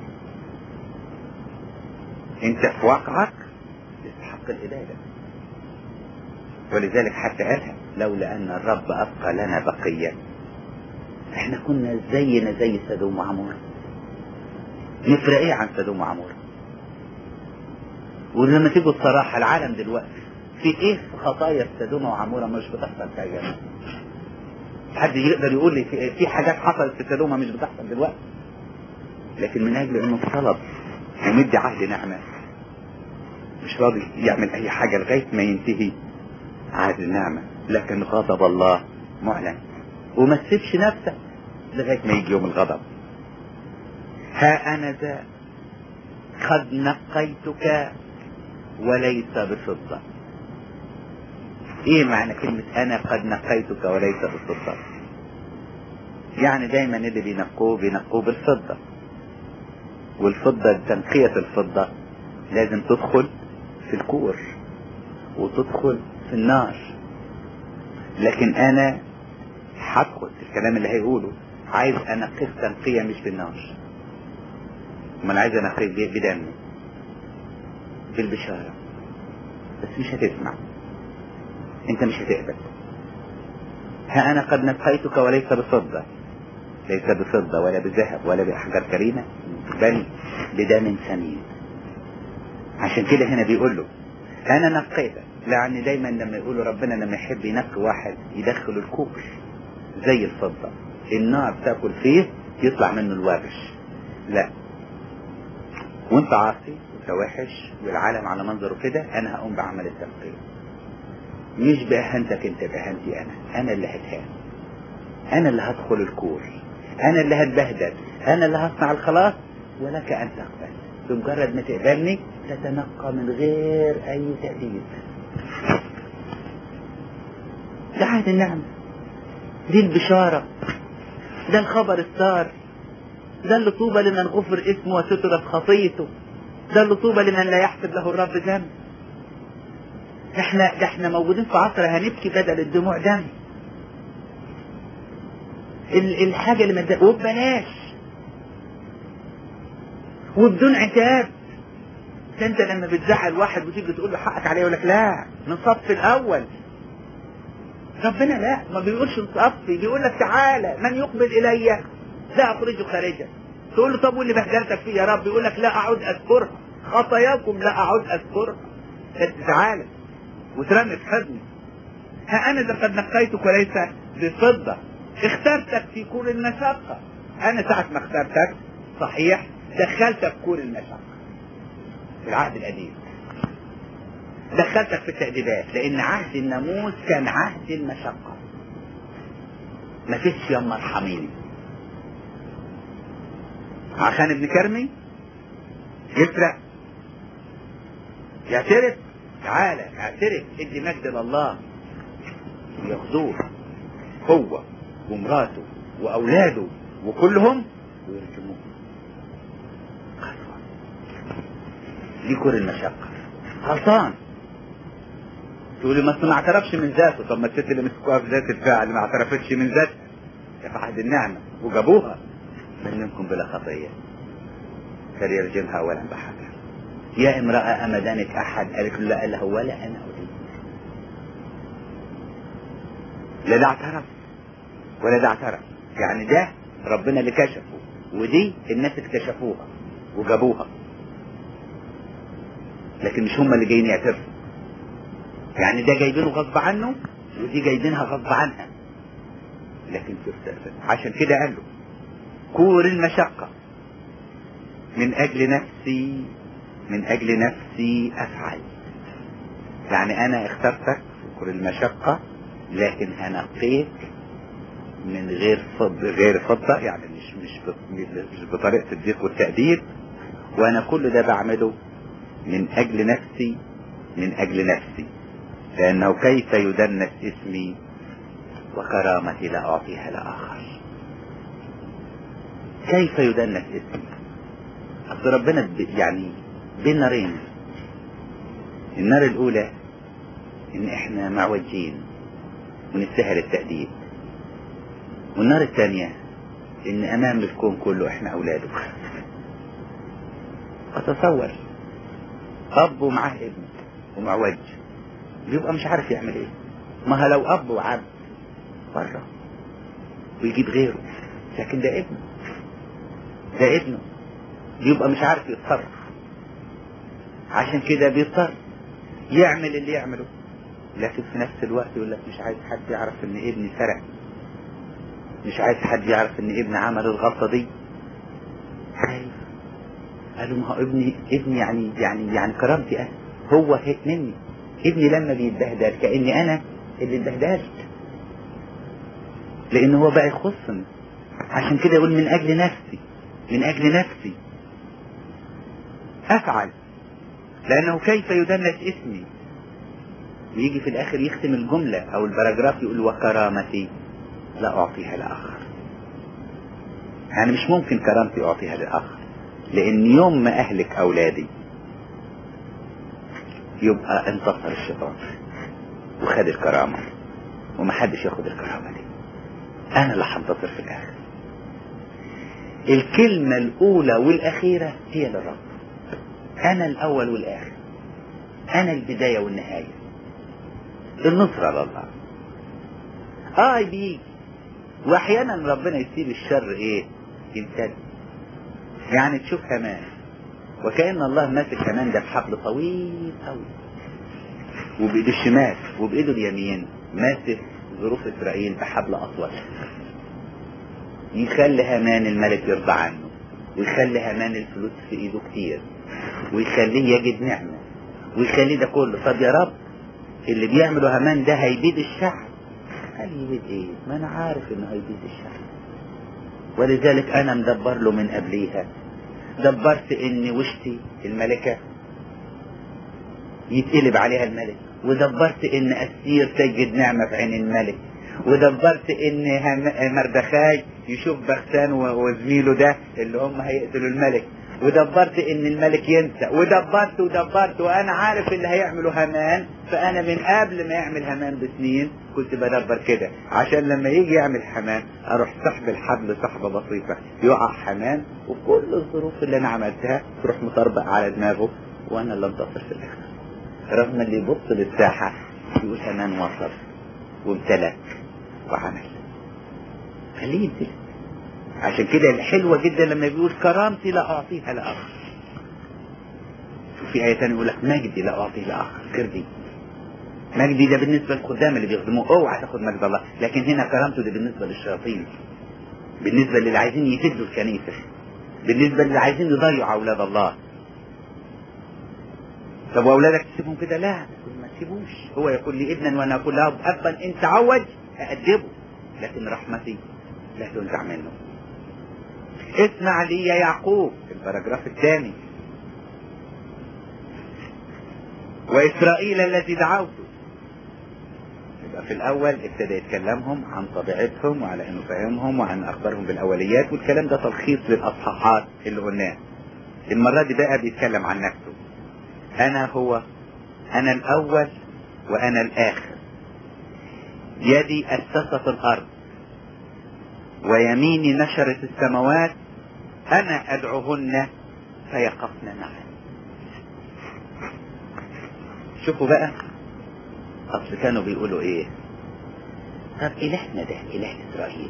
أنت في واقعك تستحق الإبادة ولذلك حتى قالها لولا أن الرب أبقى لنا بقية احنا كنا زينا زي سدوم وعمور نفرق ايه عن سدوم وعمورة ولما تيجوا الصراحة العالم دلوقتي في ايه في خطايا سدوم وعمورة مش بتحصل في ايامنا حد يقدر يقول لي في, في حاجات حصلت في سدوم مش بتحصل دلوقتي لكن من اجل انه طلب ومدي عهد نعمة مش راضي يعمل اي حاجة لغاية ما ينتهي عهد النعمة لكن غضب الله معلن وما تسيبش نفسك لغاية ما يجي يوم الغضب ها انا ذا قد نقيتك وليس بفضة ايه معنى كلمة انا قد نقيتك وليس بفضة يعني دايما اللي بينقوه بينقوه بالفضة والفضة تنقية الفضة لازم تدخل في الكور وتدخل في النار لكن انا هدخل في الكلام اللي هيقوله عايز انقيه تنقية مش بالنار امال عايز انقيه بدمي بالبشارة بس مش هتسمع انت مش هتقبل ها انا قد نقيتك وليس بفضة ليس بفضة ولا بذهب ولا بأحجار كريمة بل بدم ثمين عشان كده هنا بيقول له انا نقيتك لان دايما لما يقولوا ربنا لما يحب ينقي واحد يدخل الكوش زي الفضة النار تاكل فيه يطلع منه الوابش لا وانت عاصي وانت وحش والعالم على منظره كده انا هقوم بعمل التنقية مش باهانتك انت باهانتي انا انا اللي هتهان انا اللي هدخل الكور انا اللي هتبهدل انا اللي هصنع الخلاص ولك ان تقبل بمجرد ما تقبلني تتنقى من غير اي تأديب ده عهد النعمة دي البشارة ده الخبر السار ده اللي طوبى لمن غفر اسمه وسترت خطيته ده اللي طوبى لمن لا يحسب له الرب ذنب احنا ده احنا موجودين في عصر هنبكي بدل الدموع دم ال- الحاجة اللي ما وببلاش وبدون عتاب ده انت لما بتزعل واحد وتيجي تقول له حقك عليه يقول لك لا نصف الاول ربنا لا ما بيقولش نصفي بيقول لك تعالى من يقبل الي لا اخرجه خارجا تقول له طب واللي بهدلتك فيه يا رب يقول لك لا اعود اذكرها خطاياكم لا اعود اذكرها انت تعالى وترمي في حضني ها انا لقد نقيتك وليس بفضه اخترتك في كل المشقه انا ساعه ما اخترتك صحيح دخلتك كل المشقه في العهد القديم دخلتك في التأديبات لأن عهد الناموس كان عهد المشقة ما فيش يما ارحميني عشان ابن كرمي يسرق يعترف تعالى اعترف ادي مجد لله وياخذوه هو ومراته واولاده وكلهم ويرجموه دي كل المشقة غلطان تقول لي ما أصل ما اعترفش من ذاته طب ما الست اللي مسكوها في ذات الفعل ما اعترفتش من ذاتها في عهد النعمة وجابوها من منكم بلا خطية فليرجمها أولا بحجر يا امرأة أمدانك أحد قالت له لا قال لها ولا أنا أريد لا ده اعترف ولا ده اعترف يعني ده ربنا اللي كشفه ودي الناس اكتشفوها وجابوها لكن مش هم اللي جايين يعترفوا يعني ده جايبينه غصب عنه ودي جايبينها غصب عنها لكن تستأذن عشان كده قال له كور المشقة من أجل نفسي من أجل نفسي أفعل يعني أنا اخترتك في كور المشقة لكن هنقيك من غير فض غير فضة يعني مش مش مش بطريقة الضيق والتأديب وأنا كل ده بعمله من أجل نفسي من أجل نفسي لأنه كيف يدنس اسمي وكرامتي لا أعطيها لآخر كيف يدنس اسمي أصل ربنا يعني بين نارين النار الأولى إن إحنا معوجين ونستاهل التأديب والنار الثانية إن أمام الكون كله إحنا أولاده أتصور أب ومعاه ابن ومعوج بيبقى مش عارف يعمل إيه ما لو أب وعبد بره ويجيب غيره لكن ده ابنه ده ابنه يبقى مش عارف يتصرف عشان كده بيضطر يعمل اللي يعمله لكن في نفس الوقت يقول لك مش عايز حد يعرف ان ابني سرق مش عايز حد يعرف ان ابني عمل الغلطه دي خايف قالوا ما هو ابني ابني يعني يعني يعني كرامتي انا هو هيك مني ابني لما بيتبهدل كاني انا اللي اتبهدلت لان هو بقى يخصني عشان كده يقول من اجل نفسي من اجل نفسي افعل لانه كيف يدنس اسمي ويجي في الاخر يختم الجملة او البراجراف يقول وكرامتي لا اعطيها لاخر يعني مش ممكن كرامتي اعطيها لاخر لان يوم ما اهلك اولادي يبقى انتصر الشيطان وخد الكرامة ومحدش ياخد الكرامة دي انا اللي هنتصر في الاخر الكلمة الاولى والاخيرة هي للرب انا الاول والاخر انا البداية والنهاية النصرة لله اه بيجي واحيانا ربنا يسيب الشر ايه يمتد يعني تشوف همان وكأن الله ماسك همان ده بحبل طويل قوي وبايده الشمال وبايده اليمين ماسك ظروف اسرائيل بحبل اطول يخلي هامان الملك يرضى عنه ويخلي هامان الفلوس في ايده كتير ويخليه يجد نعمة ويخليه ده كله طب يا رب اللي بيعمله هامان ده هيبيد الشعب قال يبيد ايه ما انا عارف انه هيبيد الشعب ولذلك انا مدبر له من قبليها دبرت ان وشتي الملكة يتقلب عليها الملك ودبرت ان استير تجد نعمة في عين الملك ودبرت ان مردخاي يشوف بختان وزميله ده اللي هم هيقتلوا الملك ودبرت ان الملك ينسى ودبرت ودبرت وانا عارف اللي هيعمله هامان فانا من قبل ما يعمل هامان بسنين كنت بدبر كده عشان لما يجي يعمل حمام اروح سحب الحبل سحبه بسيطه يقع حمام وكل الظروف اللي انا عملتها تروح مطربق على دماغه وانا اللي انتصر في الاخر رغم اللي يبص للساحه يقول هامان وصل وامتلك وعمل خليه يمتلك عشان كده الحلوة جدا لما بيقول كرامتي لا أعطيها لآخر وفي آية تانية يقول لك مجدي لا أعطيه لآخر غير دي مجدي ده بالنسبة للخدام اللي بيخدموه اوعى تاخد مجد الله لكن هنا كرامته دي بالنسبة للشياطين بالنسبة للي عايزين يفدوا الكنيسة بالنسبة للي عايزين يضيعوا أولاد الله طب وأولادك تسيبهم كده لا ما تسيبوش هو يقول لي ابنا وأنا أقول له أبا إن تعوج أأدبه لكن رحمتي لا تنزع منه اسمع لي يا يعقوب البراجراف الثاني وإسرائيل الذي دعوته يبقى في الأول ابتدى يتكلمهم عن طبيعتهم وعلى إنه فاهمهم وعن أخبارهم بالأوليات والكلام ده تلخيص للأصحاحات اللي قلناه المرة دي بقى بيتكلم عن نفسه أنا هو أنا الأول وأنا الآخر يدي أسست الأرض ويميني نشرت السماوات أنا أدعوهن فيقفن معي شوفوا بقى أصل كانوا بيقولوا إيه طب إلهنا ده إله إسرائيل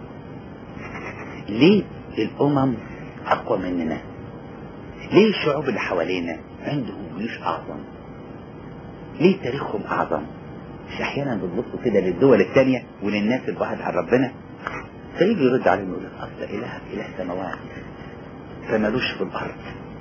ليه الأمم أقوى مننا ليه الشعوب اللي حوالينا عندهم جيوش أعظم ليه تاريخهم أعظم مش أحيانا بتبصوا كده للدول التانية وللناس البعاد عن ربنا فيجي يرد عليهم يقول لك اصل الهك اله سماوات فمالوش في الارض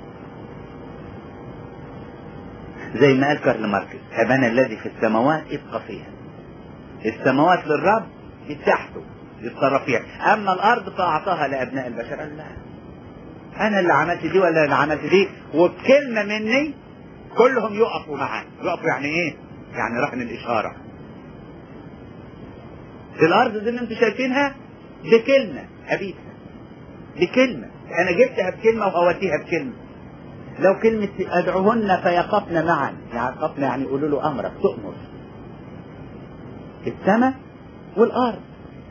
زي ما قال كارل ماركس ابانا الذي في السماوات ابقى فيها السماوات للرب تحته يتصرف فيها اما الارض فاعطاها لابناء البشر قال لا انا اللي عملت دي ولا اللي عملت دي وبكلمه مني كلهم يقفوا معاه يقفوا يعني ايه يعني رهن الاشاره الارض دي اللي انتم شايفينها بكلمة أبيتها بكلمة أنا جبتها بكلمة وهواتيها بكلمة لو كلمة أدعوهن فيقفن معا يقفن يعني يقولوا له أمرك تؤمر السماء والأرض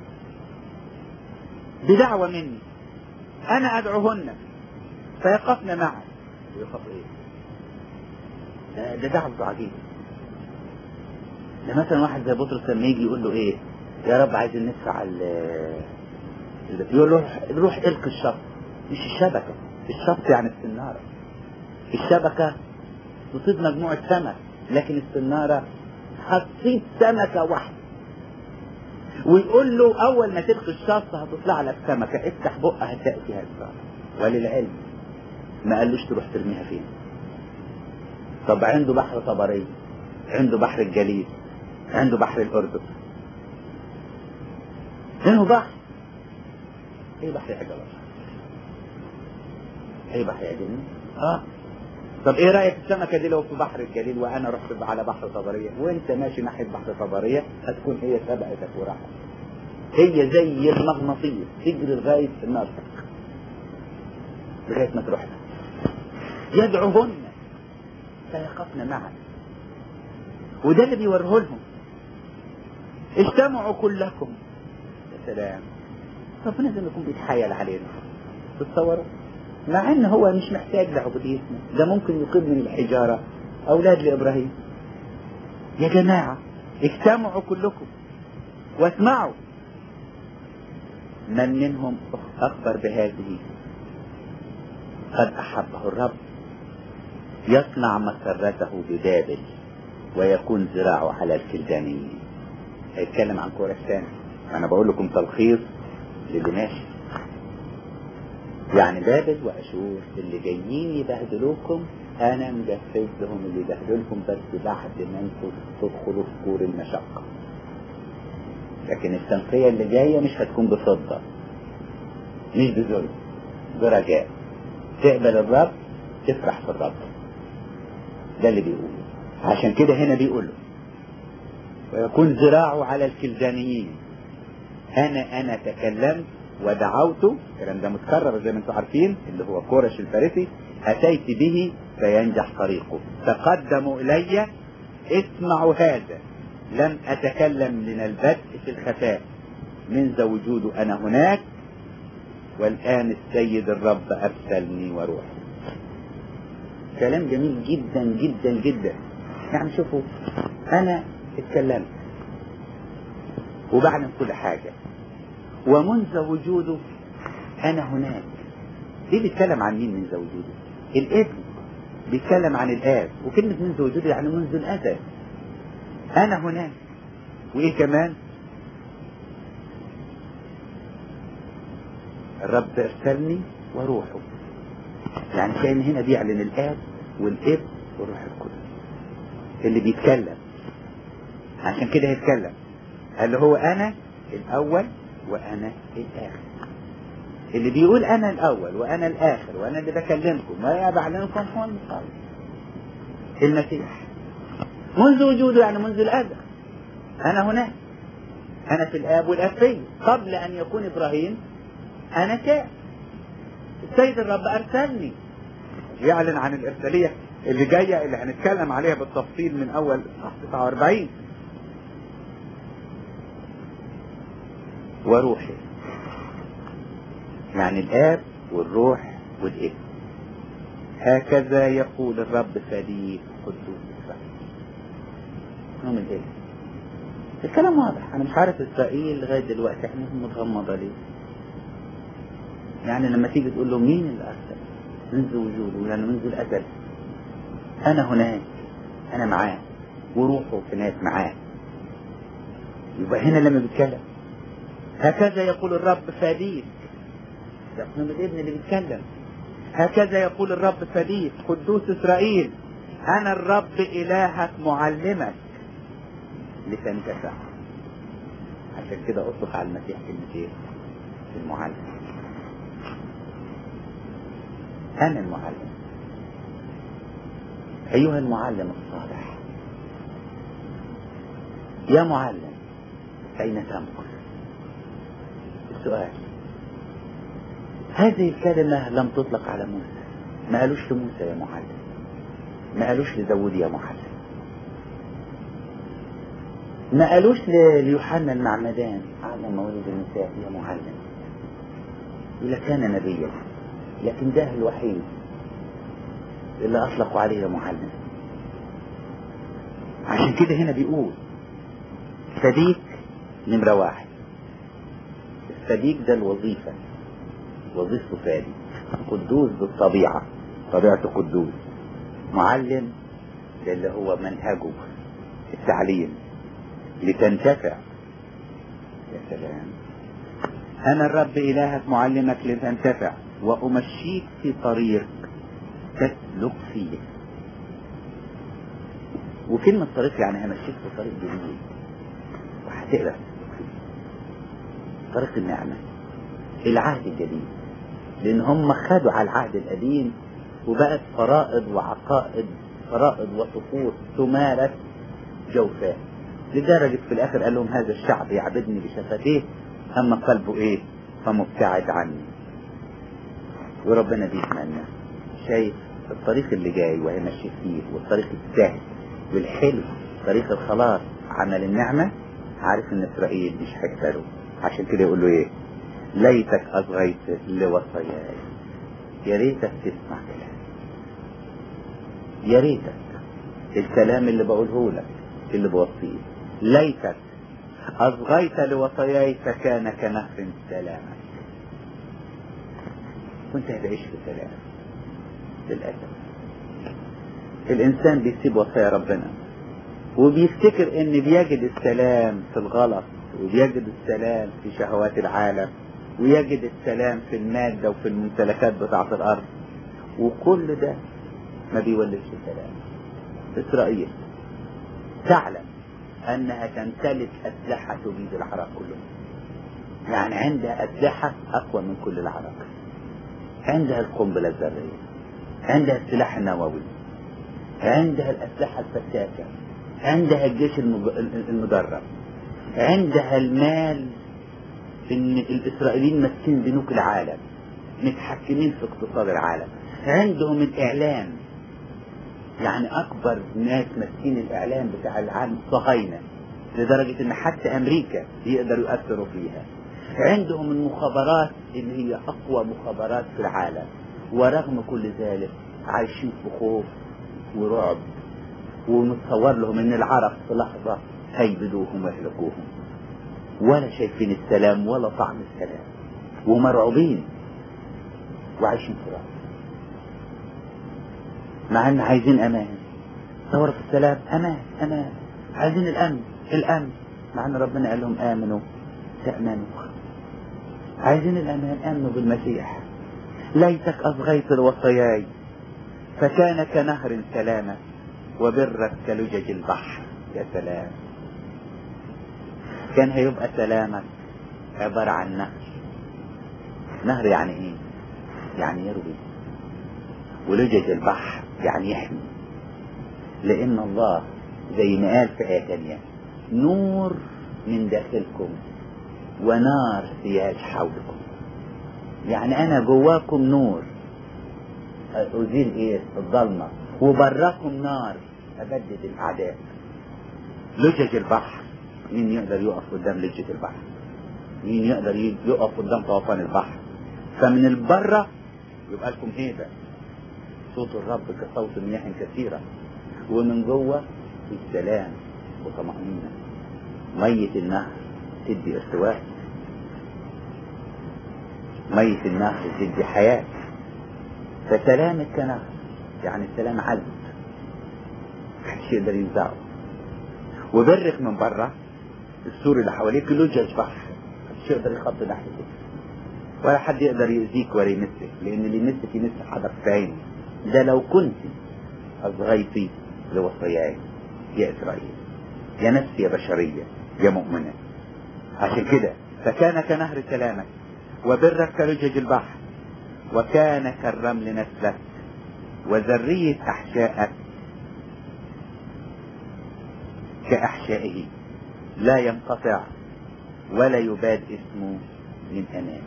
بدعوة مني أنا أدعوهن فيقفن معا ويقف إيه ده, ده دعوة عجيبة ده مثلا واحد زي بطرس لما يجي يقول له إيه يا رب عايزين ندفع ال يقول له روح القي الشبكة مش الشبكة الشط يعني السنارة الشبكة تصيد مجموعة سمك لكن السنارة هتصيد سمكة واحدة ويقول له أول ما تلقي الشط هتطلع لك سمكة افتح بقها هتلاقي فيها السمكة وللعلم ما قالوش تروح ترميها فين طب عنده بحر طبرية عنده بحر الجليل عنده بحر الأردن منه بحر ايه بحر عجلة ايه بحر عجلة اه طب ايه رايك السمكه دي لو في بحر الجليل وانا رحت على بحر طبريه وانت ماشي ناحيه بحر طبريه هتكون هي سبقتك وراحت هي زي المغناطيس تجري لغايه النار لغايه ما تروح يدعوهن فيقفن معا وده اللي بيوريه لهم اجتمعوا كلكم يا سلام ربنا زي ما يكون بيتحايل علينا تتصوروا مع ان هو مش محتاج لعبوديتنا ده ممكن يقيم من الحجارة اولاد لابراهيم يا جماعة اجتمعوا كلكم واسمعوا من منهم اخبر بهذه قد احبه الرب يصنع مسرته ببابل ويكون ذراعه على الكلدانيين هيتكلم عن كورة ثاني انا بقول لكم تلخيص للي ماشي يعني بابل واشور اللي جايين يبهدلوكم انا مجهز لهم اللي يبهدلكم بس بعد ما انتوا تدخلوا في كور المشقة لكن التنقية اللي جاية مش هتكون بفضة مش بذل برجاء تقبل الرب تفرح في الرب ده اللي بيقوله عشان كده هنا بيقوله ويكون ذراعه على الكلدانيين انا انا تكلمت ودعوت الكلام ده متكرر زي ما انتم عارفين اللي هو كورش الفارسي اتيت به فينجح طريقه تقدموا الي اسمعوا هذا لم اتكلم من البدء في الخفاء منذ وجوده انا هناك والان السيد الرب ارسلني وروحي كلام جميل جدا جدا جدا يعني شوفوا انا اتكلمت وبعلم كل حاجه ومنذ وجوده انا هناك ليه بيتكلم عن مين منذ وجوده الابن بيتكلم عن الاب وكلمة منذ وجوده يعني منذ الازل انا هناك وايه كمان الرب ارسلني وروحه يعني كان هنا بيعلن الاب والابن والروح القدس اللي بيتكلم عشان كده هيتكلم اللي هو انا الاول وانا الاخر اللي بيقول انا الاول وانا الاخر وانا اللي بكلمكم ولا بعلمكم هو المصالح المسيح منذ وجوده يعني منذ الازل انا هناك انا في الاب والاب في قبل ان يكون ابراهيم انا كان السيد الرب ارسلني يعلن عن الارساليه اللي جايه اللي هنتكلم عليها بالتفصيل من اول صح 49 وروحي يعني الآب والروح والابن هكذا يقول الرب فديك قدوس إسرائيل هم الابن الكلام واضح أنا مش عارف إسرائيل لغاية دلوقتي احنا متغمضة ليه يعني لما تيجي تقول له مين اللي أرسل منذ وجوده يعني منذ الأزل أنا هناك أنا معاه وروحه هناك معاه يبقى هنا لما بيتكلم هكذا يقول الرب فديك ده من الابن اللي بيتكلم هكذا يقول الرب فديك قدوس اسرائيل انا الرب الهك معلمك لتنتفع عشان كده اطلق على المسيح كلمتين المعلم انا المعلم ايها المعلم الصالح يا معلم اين تمكث السؤال هذه الكلمة لم تطلق على موسى ما قالوش لموسى يا معلم ما قالوش لداود يا معلم ما قالوش ليوحنا المعمدان أعلم مولد النساء يا معلم إلا كان نبيا لكن ده الوحيد اللي أطلقوا عليه يا معلم عشان كده هنا بيقول صديق نمرة واحد الصديق ده الوظيفة وظيفته فادي قدوس بالطبيعة طبيعته قدوس معلم ده اللي هو منهجه التعليم لتنتفع يا سلام أنا الرب إلهك معلمك لتنتفع وأمشيك في طريق تسلك فيه وكلمة طريق يعني همشيك في طريق جميل وهتقدر تسلك فيه طريق النعمة العهد الجديد لأن هم خدوا على العهد القديم وبقت فرائض وعقائد فرائض وطقوس تمارس جوفاء لدرجة في الآخر قال لهم هذا الشعب يعبدني بشفتيه أما قلبه إيه فمبتعد عني وربنا بيتمنى شايف الطريق اللي جاي وهيمشي فيه والطريق السهل والحلو طريق الخلاص عمل النعمة عارف ان اسرائيل مش هيقبله عشان كده يقول له ايه ليتك اصغيت لوصاياي يا ريتك تسمع كلام يا ريتك الكلام اللي بقوله لك اللي بوصيه ليتك أصغيت لوصاياي فكان كنهر سلامك كنت هتعيش في سلام للأسف الإنسان بيسيب وصايا ربنا وبيفتكر إن بيجد السلام في الغلط وبيجد السلام في شهوات العالم ويجد السلام في المادة وفي الممتلكات بتاعة الأرض وكل ده ما بيولدش سلام إسرائيل تعلم أنها تمتلك أسلحة تبيد العراق كلهم يعني عندها أسلحة أقوى من كل العراق عندها القنبلة الذرية عندها السلاح النووي عندها الأسلحة الفتاكة عندها الجيش المج- المدرب عندها المال ان الاسرائيليين ماسكين بنوك العالم متحكمين في اقتصاد العالم عندهم الاعلام يعني اكبر ناس ماسكين الاعلام بتاع العالم صهاينه لدرجه ان حتى امريكا يقدروا يؤثروا فيها عندهم المخابرات اللي هي اقوى مخابرات في العالم ورغم كل ذلك عايشين في خوف ورعب ومتصور لهم ان العرب في لحظه هيبدوهم ويهلكوهم ولا شايفين السلام ولا طعم السلام ومرعوبين وعايشين في رعب مع ان عايزين امان تصور في السلام امان امان عايزين الامن الامن مع ان ربنا قال لهم امنوا تامنوا عايزين الامان امنوا بالمسيح ليتك اصغيت لوصاياي فكان كنهر سلامة وبرك كلجج البحر يا سلام كان هيبقى سلامك عبارة عن نهر نهر يعني ايه يعني يروي ولجج البحر يعني يحمي لان الله زي ما قال في آية تانية نور من داخلكم ونار سياج حولكم يعني انا جواكم نور ازيل ايه الظلمة وبراكم نار ابدد الاعداء لجج البحر مين يقدر يقف قدام لجة البحر مين يقدر يقف قدام طوفان البحر فمن البرة يبقى لكم هيبة صوت الرب كصوت مياه كثيرة ومن جوه السلام وطمأنينة مية النهر تدي ارتواء مية النهر تدي حياة فسلامك كنهر يعني السلام عذب محدش يقدر ينزعه وبرك من بره السور اللي حواليك لجج بحر محدش يقدر يخط ناحيتك ولا حد يقدر يأذيك ولا يمسك لأن اللي يمسك يمس حدك في عينه ده لو كنت أصغيتي لوصاياي يا إسرائيل يا نفسي يا بشرية يا مؤمنة عشان كده فكان كنهر سلامك وبرك كلجج البحر وكان كالرمل نسلك وذرية أحشائك كأحشائه لا ينقطع ولا يباد اسمه من أمام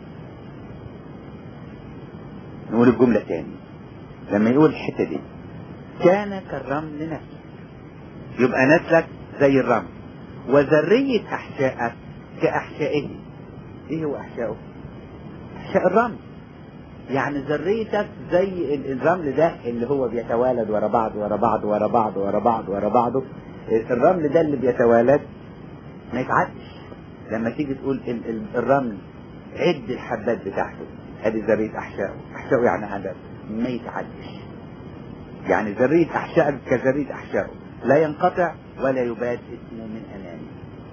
نقول الجملة تاني لما يقول الحتة دي كان كالرمل نسلك يبقى نسلك زي الرمل وذرية أحشائك كأحشائه إيه هو أحشائه؟ أحشاء الرمل يعني ذريتك زي ال- الرمل ده اللي هو بيتوالد ورا بعض ورا بعض ورا بعض ورا بعض ورا بعضه الرمل ده اللي بيتوالد ما يتعدش لما تيجي تقول ال- ال- الرمل عد الحبات بتاعته ادي ذرية احشائه احشائه يعني هذا ما يتعدش يعني ذرية احشائه كذرية احشائه لا ينقطع ولا يباد اسمه من امامي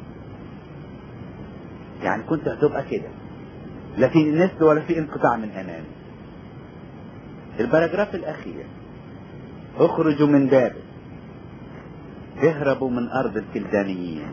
يعني كنت هتبقى كده لا في نسل ولا في انقطاع من امامي الباراجراف الاخير اخرجوا من بابل اهربوا من ارض الكلدانيين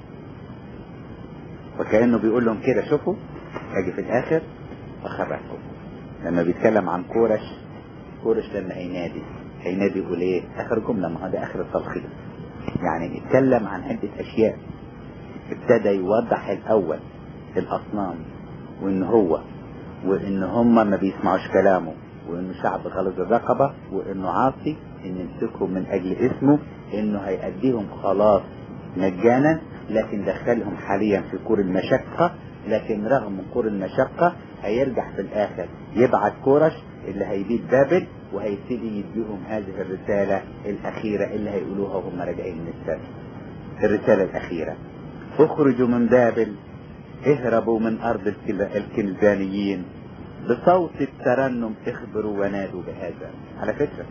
وكانه بيقول لهم كده شوفوا اجي في الاخر اخرجكم لما بيتكلم عن كورش كورش لما هينادي هينادي يقول ايه اخر جمله ما هو ده اخر التلخيص يعني اتكلم عن عده اشياء ابتدى يوضح الاول الاصنام وان هو وان هم ما بيسمعوش كلامه وانه شعب غلظ الرقبة وانه عاصي ان يمسكهم من اجل اسمه انه هيأديهم خلاص مجانا لكن دخلهم حاليا في كور المشقة لكن رغم كور المشقة هيرجع في الاخر يبعت كورش اللي هيبيد بابل وهيبتدي يديهم هذه الرسالة الاخيرة اللي هيقولوها وهم راجعين من السبت الرسالة الاخيرة اخرجوا من بابل اهربوا من ارض الكلدانيين بصوت الترنم اخبروا ونادوا بهذا على فكرة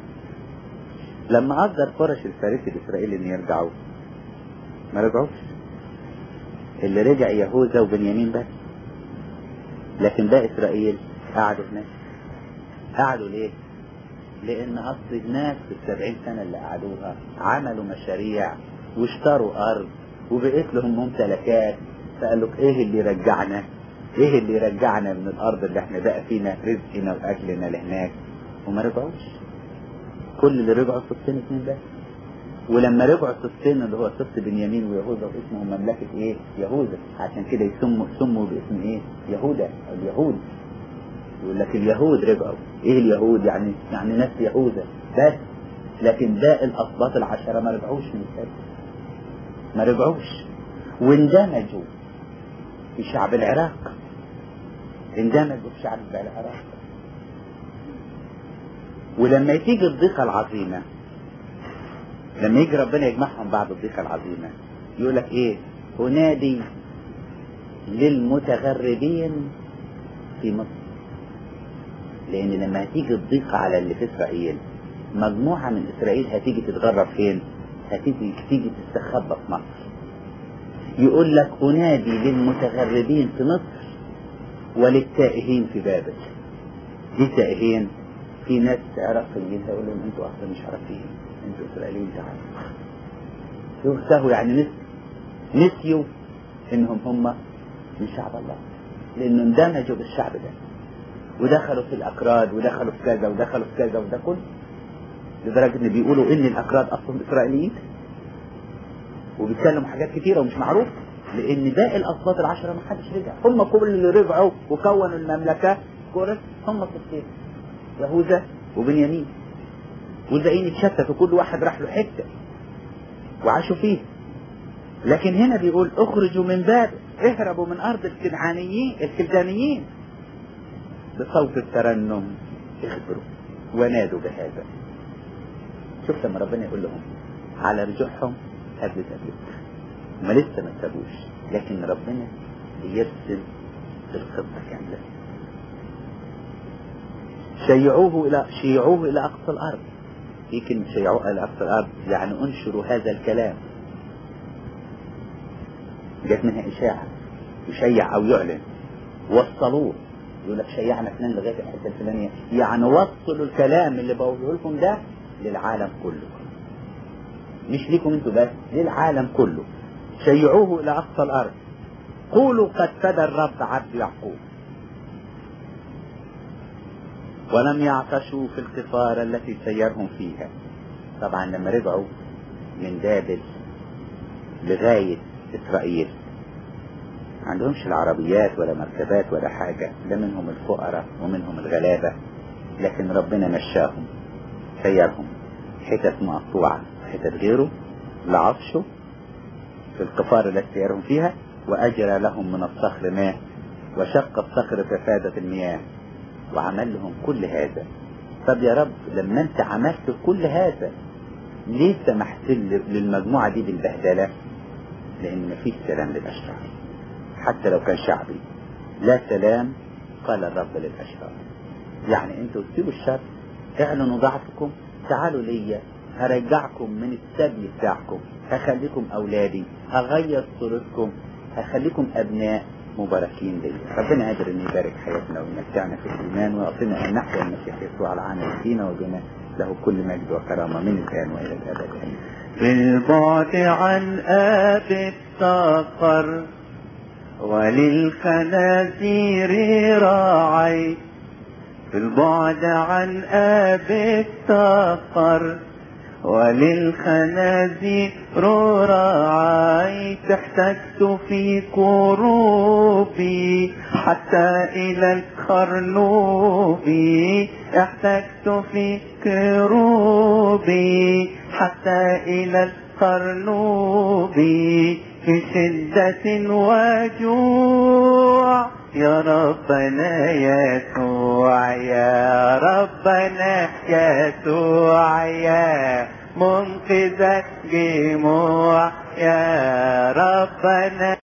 لما أصدر فرش الفارسي الإسرائيلي إن يرجعوا ما رجعوش اللي رجع يهوذا وبنيامين بس لكن باقي إسرائيل قعدوا هناك قعدوا ليه؟ لأن أصل الناس في السبعين سنة اللي قعدوها عملوا مشاريع واشتروا أرض وبقيت لهم ممتلكات فقالوا إيه اللي رجعنا ايه اللي يرجعنا من الارض اللي احنا بقى فينا رزقنا واكلنا لهناك وما رجعوش كل اللي رجعوا سبتين اتنين بس ولما رجعوا سبتين اللي هو سبت بنيامين ويهوذا واسمهم مملكة ايه يهوذا عشان كده يسموا سموا باسم ايه يهودا اليهود يقول لك اليهود رجعوا ايه اليهود يعني يعني ناس يهوذا بس لكن باقي الاسباط العشرة ما رجعوش من السبت ما رجعوش واندمجوا في شعب العراق اندمجوا في شعب العراق ولما تيجي الضيقة العظيمة لما يجي ربنا يجمعهم بعد الضيقة العظيمة يقول لك ايه أنادي للمتغربين في مصر لأن لما هتيجي الضيقة على اللي في إسرائيل مجموعة من إسرائيل هتيجي تتغرب فين؟ هتيجي تيجي تستخبى في مصر يقول لك أنادي للمتغربين في مصر وللتائهين في بابل دي تائهين في ناس عراق الجيل هيقول لهم انتوا اصلا مش عارفين انتوا اسرائيليين تعالوا يغتهوا يعني نس نسيوا انهم هم من شعب الله لانه اندمجوا بالشعب ده ودخلوا في الاكراد ودخلوا في كذا ودخلوا في كذا وده كله لدرجه ان بيقولوا ان الاكراد اصلا اسرائيليين وبيتكلموا حاجات كتيره ومش معروف لان باقي الاسباط العشره ما حدش رجع هم كل اللي رجعوا وكونوا المملكه كورس هم سبتين يهوذا وبنيامين والباقيين اتشتتوا كل واحد راح له حته وعاشوا فيه لكن هنا بيقول اخرجوا من باب اهربوا من ارض الكنعانيين الكلدانيين بصوت الترنم اخبروا ونادوا بهذا شوف لما ربنا يقول لهم على رجوعهم قبل تبليغ ما لسه ما سابوش لكن ربنا يرسل الخطة كاملة شيعوه إلى شيعوه إلى أقصى الأرض في كلمة شيعوه إلى أقصى الأرض يعني أنشروا هذا الكلام جت منها إشاعة يشيع أو يعلن وصلوه يقول لك شيعنا فلان لغاية الحتة الفلانية يعني وصلوا الكلام اللي بقوله لكم ده للعالم كله مش ليكم انتوا بس للعالم كله شيعوه إلى أقصى الأرض قولوا قد فدى الرب عبد يعقوب ولم يعطشوا في القفار التي سيرهم فيها طبعا لما رجعوا من بابل لغاية إسرائيل ما عندهمش العربيات ولا مركبات ولا حاجة لا منهم الفقراء ومنهم الغلابة لكن ربنا مشاهم سيرهم حتت مقطوعة حتت غيره لعطشوا في القفار التي سيرهم فيها وأجرى لهم من الصخر ماء وشق الصخر ففادت المياه وعمل لهم كل هذا طب يا رب لما انت عملت كل هذا ليه سمحت للمجموعة دي بالبهدلة لان مفيش سلام للاشرار حتى لو كان شعبي لا سلام قال الرب للأشرار يعني انتوا تسيبوا الشر اعلنوا ضعفكم تعالوا ليا هرجعكم من السبي بتاعكم هخليكم أولادي هغير صورتكم هخليكم أبناء مباركين ليا ربنا قادر ان يبارك حياتنا ويمتعنا في الايمان ويعطينا ان نحيا المسيح يسوع العامل فينا وبنا له كل مجد وكرامه من الان والى الابد امين في البعد عن آب السقر وللخنازير راعي في البعد عن آب السقر وللخنازير راعيت احتجت في كروبي حتى إلى الخرنوب احتجت في كروبي حتى إلى الخرنوب في شدة وجوع يا ربنا يسوع يا ربنا يسوع يا منقذ الجموع يا ربنا